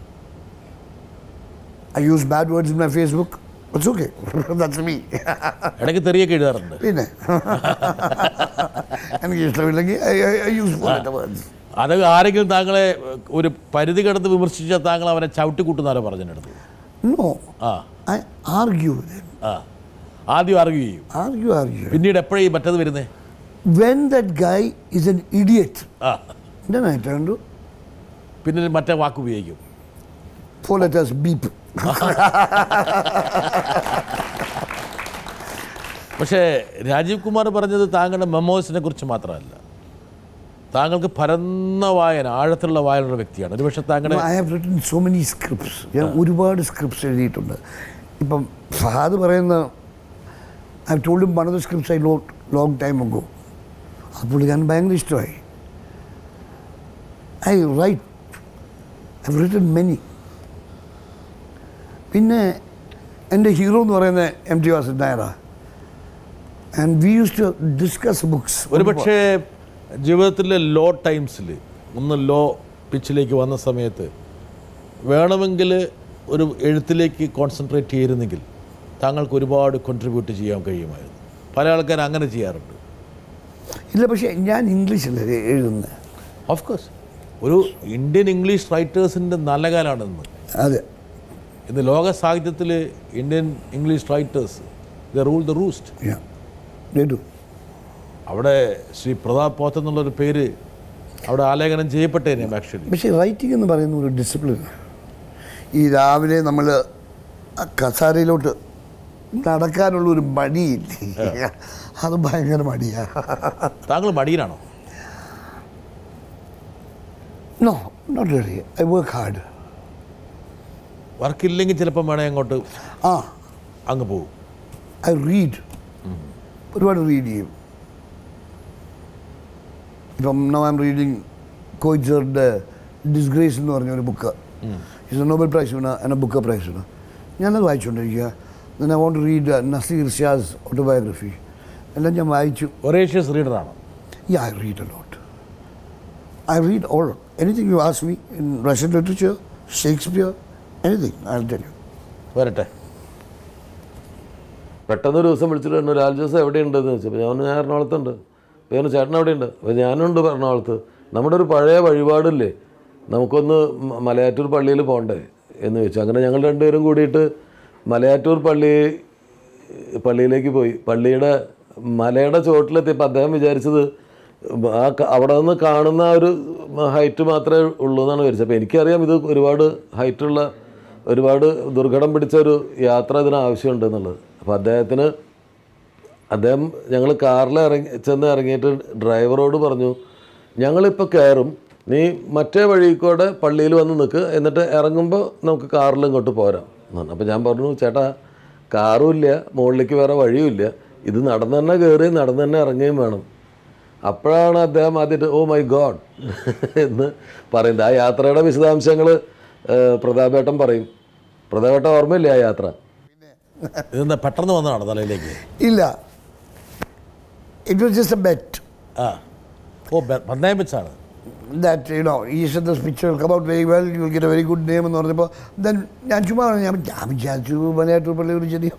B: I use bad words in my Facebook it's okay that's me
A: ഇടയ്ക്ക് തെറിയൊക്കെ എഴുതാറുണ്ട്
B: പിന്നെ എനിക്ക് ഇഷ്ടമില്ലെങ്കിൽ ഐ യൂസ് വേർഡ്സ്
A: അത് ആരെങ്കിലും താങ്കളെ ഒരു പരിധി കടന്ന് വിമർശിച്ചാൽ താങ്കൾ അവനെ ചവിട്ടി കൂട്ടുന്നാരോ പറഞ്ഞെടുത്തു
B: no
A: ah
B: I argue
A: ah ആദ്യം ആർഗ്യൂ ചെയ്യും
B: ആർഗ്യൂ ആർഗ്യൂ
A: പിന്നീട് എപ്പോഴേ ഈ മറ്റത് വരുന്നേ
B: when that guy is an idiot,
A: ആ
B: then I turn to
A: പിന്നെ മറ്റേ വാക്ക് ഉപയോഗിക്കും
B: four letters beep.
A: പക്ഷേ രാജീവ് കുമാർ പറഞ്ഞത് താങ്കളുടെ മെമ്മോസിനെ കുറിച്ച് മാത്രമല്ല താങ്കൾക്ക് പരന്ന വായന ആഴത്തിലുള്ള വായനയുള്ള വ്യക്തിയാണ് ഒരുപക്ഷെ താങ്കളുടെ
B: I have written so many scripts ഞാൻ ഒരുപാട് സ്ക്രിപ്റ്റ്സ് എഴുതിയിട്ടുണ്ട് ഇപ്പം ഫഹാദ് പറയുന്ന I told one of the scripts I lot long time ago അത് പുള്ളിക്കാരൻ ഭയങ്കര ഇഷ്ടമായി I write I written many പിന്നെ എൻ്റെ ഹീറോ എന്ന് പറയുന്ന എം ടി വാസൻ നായരാണ് and we used to discuss books
A: ഒരുപക്ഷെ ജീവിതത്തിലെ ലോ ടൈംസിൽ ഒന്ന് ലോ പിച്ചിലേക്ക് വന്ന സമയത്ത് വേണമെങ്കിൽ ഒരു എഴുത്തിലേക്ക് കോൺസെൻട്രേറ്റ് ചെയ്തിരുന്നെങ്കിൽ താങ്കൾക്ക് ഒരുപാട് കോൺട്രിബ്യൂട്ട് ചെയ്യാൻ കഴിയുമായിരുന്നു പല ആൾക്കാർ അങ്ങനെ ചെയ്യാറുണ്ട്
B: ഇല്ല പക്ഷേ ഞാൻ ഇംഗ്ലീഷല്ലേ എഴുതുന്നത്
A: ഓഫ് കോഴ്സ് ഒരു ഇന്ത്യൻ ഇംഗ്ലീഷ് റൈറ്റേഴ്സിൻ്റെ നല്ല കാലമാണെന്ന്
B: അതെ
A: ഇന്ന് ലോക സാഹിത്യത്തിൽ Indian English writers the rule the roost
B: Yeah, they do.
A: അവിടെ ശ്രീ പ്രതാപ് പോത്ത് എന്നുള്ളൊരു പേര് അവിടെ ആലേഖനം ചെയ്യപ്പെട്ടേനെ ആക്ച്വലി
B: പക്ഷേ റൈറ്റിംഗ് എന്ന് പറയുന്ന ഒരു ഡിസിപ്ലിൻ ഈ രാവിലെ നമ്മൾ കസാരയിലോട്ട് നടക്കാനുള്ള ഒരു മടിയില്ലേ അത് ഭയങ്കര മടിയാ
A: താങ്കൾ മടിയനാണോ
B: no not really I work hard
A: വർക്കില്ലെങ്കിൽ ചിലപ്പം വേണേ അങ്ങോട്ട്
B: ആ
A: അങ്ങ് പോകും
B: ഐ റീഡ് ഒരുപാട് റീഡ് ചെയ്യും ഇപ്പം നോ ഐ എം റീഡിങ് കോയിച്ചറിൻ്റെ ഡിസ്ഗ്രേസ് എന്ന് പറഞ്ഞ ഒരു book is a Nobel prize winner എന്ന ബുക്ക് പ്രൈസ് വിന ഞാനത് വായിച്ചുകൊണ്ടിരിക്കുക then I want to read uh, Nasir Shah's autobiography. എല്ലാം ഞാൻ വായിച്ചു
A: ഒറേഷ്യസ് റീഡറാണ്
B: Yeah, I read a lot. I read all. Anything you ask me in Russian literature, Shakespeare, anything, I'll tell you.
A: വരട്ടെ
L: പെട്ടെന്ന് ഒരു ദിവസം വിളിച്ചിട്ട് പറഞ്ഞു ലാൽ ജോസ് എവിടെയുണ്ടെന്ന് ചോദിച്ചപ്പോൾ ഞാൻ പറഞ്ഞു, ഞാൻ എറണാകുളത്തുണ്ട് അപ്പോൾ ഞാൻ ചേട്ടൻ എവിടെയുണ്ട് അപ്പോൾ ഞാനുണ്ട് എറണാകുളത്ത് നമ്മുടെ ഒരു പഴയ വഴിപാടില്ലേ നമുക്കൊന്ന് മ- മലയാറ്റൂർ പള്ളിയിൽ പോകണ്ടേ എന്ന് ചോദിച്ചു അങ്ങനെ ഞങ്ങൾ രണ്ടുപേരും കൂടിയിട്ട് മലയാറ്റൂർ പള്ളി പള്ളിയിലേക്ക് പോയി പള്ളിയുടെ മലയുടെ ചുവട്ടിലെത്തിയപ്പോൾ അദ്ദേഹം വിചാരിച്ചത് ആ ക- അവിടെ നിന്ന് കാണുന്ന ആ ഒരു ഹൈറ്റ് മാത്രമേ ഉള്ളൂ എന്നാണ് വിചാരിച്ചത് അപ്പോൾ എനിക്കറിയാം ഇത് ഒരുപാട് ഹൈറ്റുള്ള ഒരുപാട് ദുർഘടം പിടിച്ച ഒരു യാത്ര ഇതിന് ആവശ്യമുണ്ട് എന്നുള്ളത് അപ്പോൾ അദ്ദേഹത്തിന് അദ്ദേഹം ഞങ്ങൾ കാറിൽ ഇറങ്ങി ചെന്ന് ഇറങ്ങിയിട്ട് ഡ്രൈവറോട് പറഞ്ഞു ഞങ്ങളിപ്പോൾ കയറും നീ മറ്റേ വഴി കൂടെ പള്ളിയിൽ വന്ന് നിൽക്ക് എന്നിട്ട് ഇറങ്ങുമ്പോൾ നമുക്ക് കാറിൽ ഇങ്ങോട്ട് പോരാം എന്നാണ് അപ്പോൾ ഞാൻ പറഞ്ഞു ചേട്ടാ കാറും ഇല്ല മുകളിലേക്ക് വേറെ വഴിയുമില്ല ഇത് നടന്ന് തന്നെ കയറി നടന്ന് തന്നെ ഇറങ്ങുകയും വേണം അപ്പോഴാണ് അദ്ദേഹം ആദ്യമായിട്ട് ഓ മൈ ഗോഡ് എന്ന് പറയുന്നത് ആ യാത്രയുടെ വിശദാംശങ്ങൾ പ്രതാപേട്ടൻ പറയും പ്രതാപേട്ടൻ ഓർമ്മയില്ലേ ആ യാത്ര
A: ഇതെന്താ പെട്ടെന്ന് വന്നതാണ് തലയിലേക്ക്
B: ഇല്ല it was just a bet
A: ah oh ബെ- പന്തയം വെച്ചാണ്
B: that you know he said this picture will come out very well you will get a very good name എന്ന് പറഞ്ഞപ്പോൾ then ഞാൻ ചുമ്മാ പറഞ്ഞു ഞാൻ ഞാൻ വിചാരിച്ചു മലയാറ്റൂർ പള്ളി ഒരു ചെറിയ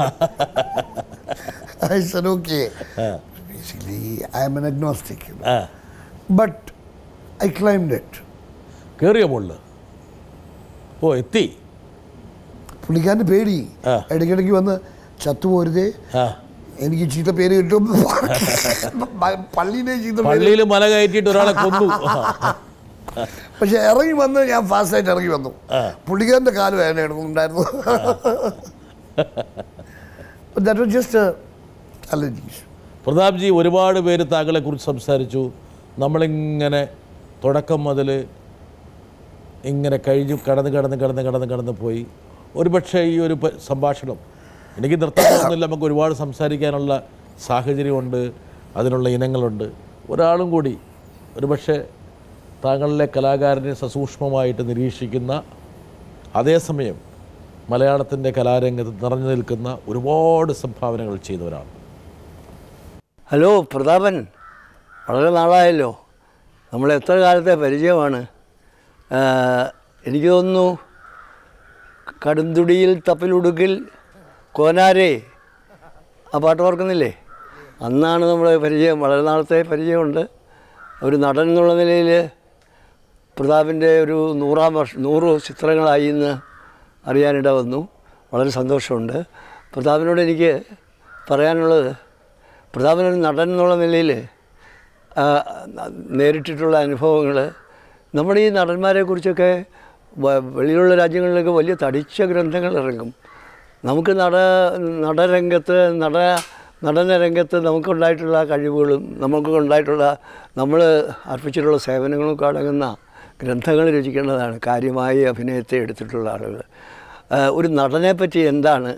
B: I said okay basically I am an agnostic you know.
A: ആ
B: but I climbed it
A: കയറിയ മുകളിൽ ഓ എത്തി
B: പുള്ളിക്കാരൻ്റെ പേടി
A: ആ.
B: ഇടയ്ക്കിടയ്ക്ക് വന്ന് ചത്തുപോരുതേ
A: ആ
B: എനിക്ക് ചീത്ത പേര് കിട്ടും പള്ളിയിലെ ചീത്ത പേര്
A: പള്ളിയിൽ മല കയറ്റിയിട്ട് ഒരാളെ കൊന്നു
B: പക്ഷെ ഇറങ്ങി വന്ന് ഞാൻ ഫാസ്റ്റായിട്ട് ഇറങ്ങി വന്നു പുള്ളിക്കാരൻ്റെ കാല് വേദന എടുക്കുന്നുണ്ടായിരുന്നു that was just allergies
A: Prathapji ഒരുപാട് പേര് താങ്കളെക്കുറിച്ച് സംസാരിച്ചു നമ്മളിങ്ങനെ തുടക്കം മുതൽ ഇങ്ങനെ കഴിഞ്ഞു കടന്ന് കടന്ന് കടന്ന് കടന്ന് കടന്ന് പോയി ഒരുപക്ഷെ ഈ ഒരു പ- സംഭാഷണം എനിക്ക് നിർത്തണമെന്നില്ല നമുക്ക് ഒരുപാട് സംസാരിക്കാനുള്ള സാഹചര്യമുണ്ട് അതിനുള്ള ഇനങ്ങളുണ്ട് ഒരാളും കൂടി ഒരുപക്ഷെ താങ്കളിലെ കലാകാരനെ സസൂക്ഷ്മമായിട്ട് നിരീക്ഷിക്കുന്ന അതേസമയം മലയാളത്തിൻ്റെ കലാരംഗത്ത് നിറഞ്ഞു നിൽക്കുന്ന ഒരുപാട് സംഭാവനകൾ ചെയ്തവരാണ്
M: ഹലോ പ്രതാപൻ വളരെ നാളായല്ലോ നമ്മൾ എത്ര കാലത്തെ പരിചയമാണ് ആ, എനിക്ക് തോന്നുന്നു കടുന്തുടിയിൽ തപ്പിലുടുക്കിൽ കോനാരേ ആ പാട്ട് ഓർക്കുന്നില്ലേ അന്നാണ് നമ്മുടെ പരിചയം വളരെ നാളത്തെ പരിചയമുണ്ട് ഒരു നടൻ എന്നുള്ള നിലയിൽ പ്രതാപിൻ്റെ ഒരു നൂറാം വർഷം നൂറ് ചിത്രങ്ങളായി എന്ന് അറിയാനിട വന്നു വളരെ സന്തോഷമുണ്ട് പ്രതാപിനോട് എനിക്ക് പറയാനുള്ളത് പ്രതാപനൊരു നടൻ എന്നുള്ള നിലയിൽ ആ, നേരിട്ടിട്ടുള്ള അനുഭവങ്ങൾ നമ്മുടെ ഈ നടന്മാരെക്കുറിച്ചൊക്കെ വ- വെളിയിലുള്ള രാജ്യങ്ങളിലൊക്കെ വലിയ തടിച്ച ഗ്രന്ഥങ്ങൾ ഇറങ്ങും നമുക്ക് നട നടരംഗത്ത് നട നടന രംഗത്ത് നമുക്കുണ്ടായിട്ടുള്ള കഴിവുകളും നമുക്ക് ഉണ്ടായിട്ടുള്ള നമ്മൾ അർപ്പിച്ചിട്ടുള്ള സേവനങ്ങളൊക്കെ അടങ്ങുന്ന ഗ്രന്ഥങ്ങൾ രചിക്കേണ്ടതാണ് കാര്യമായി അഭിനയത്തെ എടുത്തിട്ടുള്ള ആളുകൾ ആ, ഒരു നടനെ പറ്റി എന്താണ്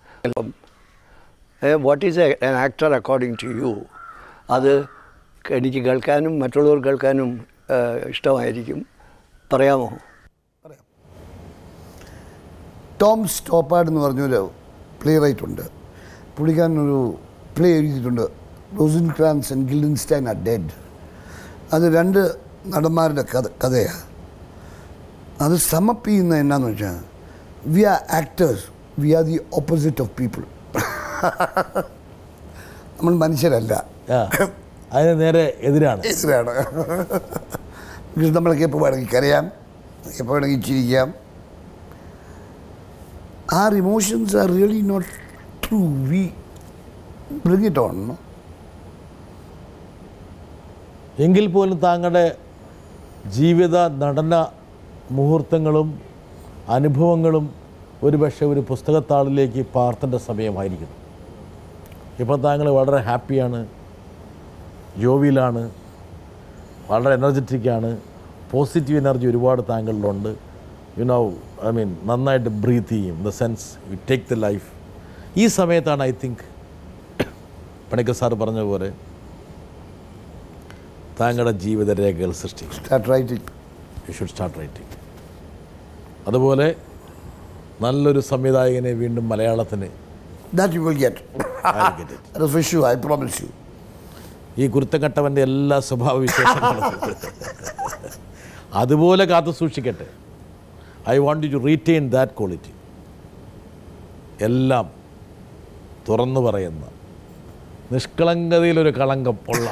M: what is an actor according to you അത് എനിക്ക് കേൾക്കാനും മറ്റുള്ളവർ കേൾക്കാനും ആ, ഇഷ്ടമായിരിക്കും പറയാമോ
B: ടോം സ്റ്റോപ്പാർഡ് എന്ന് പറഞ്ഞൊരു പ്ലേ റൈറ്റ് ഉണ്ട് പുള്ളിക്കാരൻ ഒരു പ്ലേ എഴുതിയിട്ടുണ്ട് Rosencrantz and Guildenstern are dead അത് രണ്ട് നടന്മാരുടെ കഥ കഥയാണ് അത് സമപ്പ് ചെയ്യുന്നത് എന്നാന്ന് വെച്ചാൽ we are actors we are the opposite of people നമ്മൾ മനുഷ്യരല്ല
A: ആ, അതിന് നേരെ എതിരാണ്
B: എതിരാണ് ബിക്കോസ് നമ്മളൊക്കെ എപ്പോൾ വേണമെങ്കിൽ കരയാം എപ്പോൾ വേണമെങ്കിൽ ചിരിക്കാം our emotions are really not true. We bring it on. No?
A: എങ്കിൽ പോലും താങ്കളുടെ ജീവിത നടന മുഹൂർത്തങ്ങളും അനുഭവങ്ങളും ഒരുപക്ഷെ ഒരു പുസ്തകത്താളിലേക്ക് പാർത്തേണ്ട സമയമായിരിക്കുന്നു ഇപ്പം താങ്കൾ വളരെ ഹാപ്പിയാണ് ജോവിയിലാണ് വളരെ എനർജറ്റിക്കാണ് പോസിറ്റീവ് എനർജി ഒരുപാട് താങ്കളിലുണ്ട് യു നോ ഐ മീൻ നന്നായിട്ട് ബ്രീത്ത് ചെയ്യും the sense you take the life ഈ സമയത്താണ് ഐ തിങ്ക് പണിക്കർ സാർ പറഞ്ഞ പോലെ താങ്കളുടെ ജീവിതരേഖകൾ സൃഷ്ടിക്കും
B: Start writing.
A: You should start writing അതുപോലെ നല്ലൊരു സംവിധായകനെ വീണ്ടും മലയാളത്തിന്
B: That you will get.
A: I'll get it.
B: That is for sure, I promise you.
A: ഈ കുരുത്തക്കട്ടവൻ്റെ എല്ലാ സ്വഭാവ വിശേഷങ്ങളും അതുപോലെ കാത്തു സൂക്ഷിക്കട്ടെ I want you to retain that quality എല്ലാം തുറന്നു പറയുന്ന നിഷ്കളങ്കതയിലൊരു കളങ്കം ഉള്ള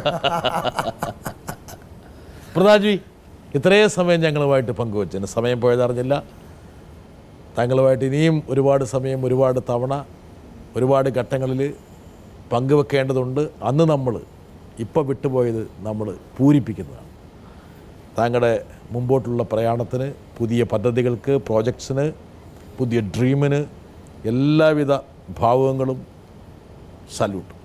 A: പ്രതാജ്വി ഇത്രയും സമയം ഞങ്ങളുമായിട്ട് പങ്കുവച്ചതിന് സമയം പോയതറിഞ്ഞില്ല താങ്കളുമായിട്ട് ഇനിയും ഒരുപാട് സമയം ഒരുപാട് തവണ ഒരുപാട് ഘട്ടങ്ങളിൽ പങ്കുവെക്കേണ്ടതുണ്ട് അന്ന് നമ്മൾ ഇപ്പോൾ വിട്ടുപോയത് നമ്മൾ പൂരിപ്പിക്കുന്നതാണ് താങ്കളുടെ മുമ്പോട്ടുള്ള പ്രയാണത്തിന് പുതിയ പദ്ധതികൾക്ക് പ്രോജക്ട്സിന് പുതിയ ഡ്രീമിന് എല്ലാവിധ ഭാവുകങ്ങളും സല്യൂട്ട്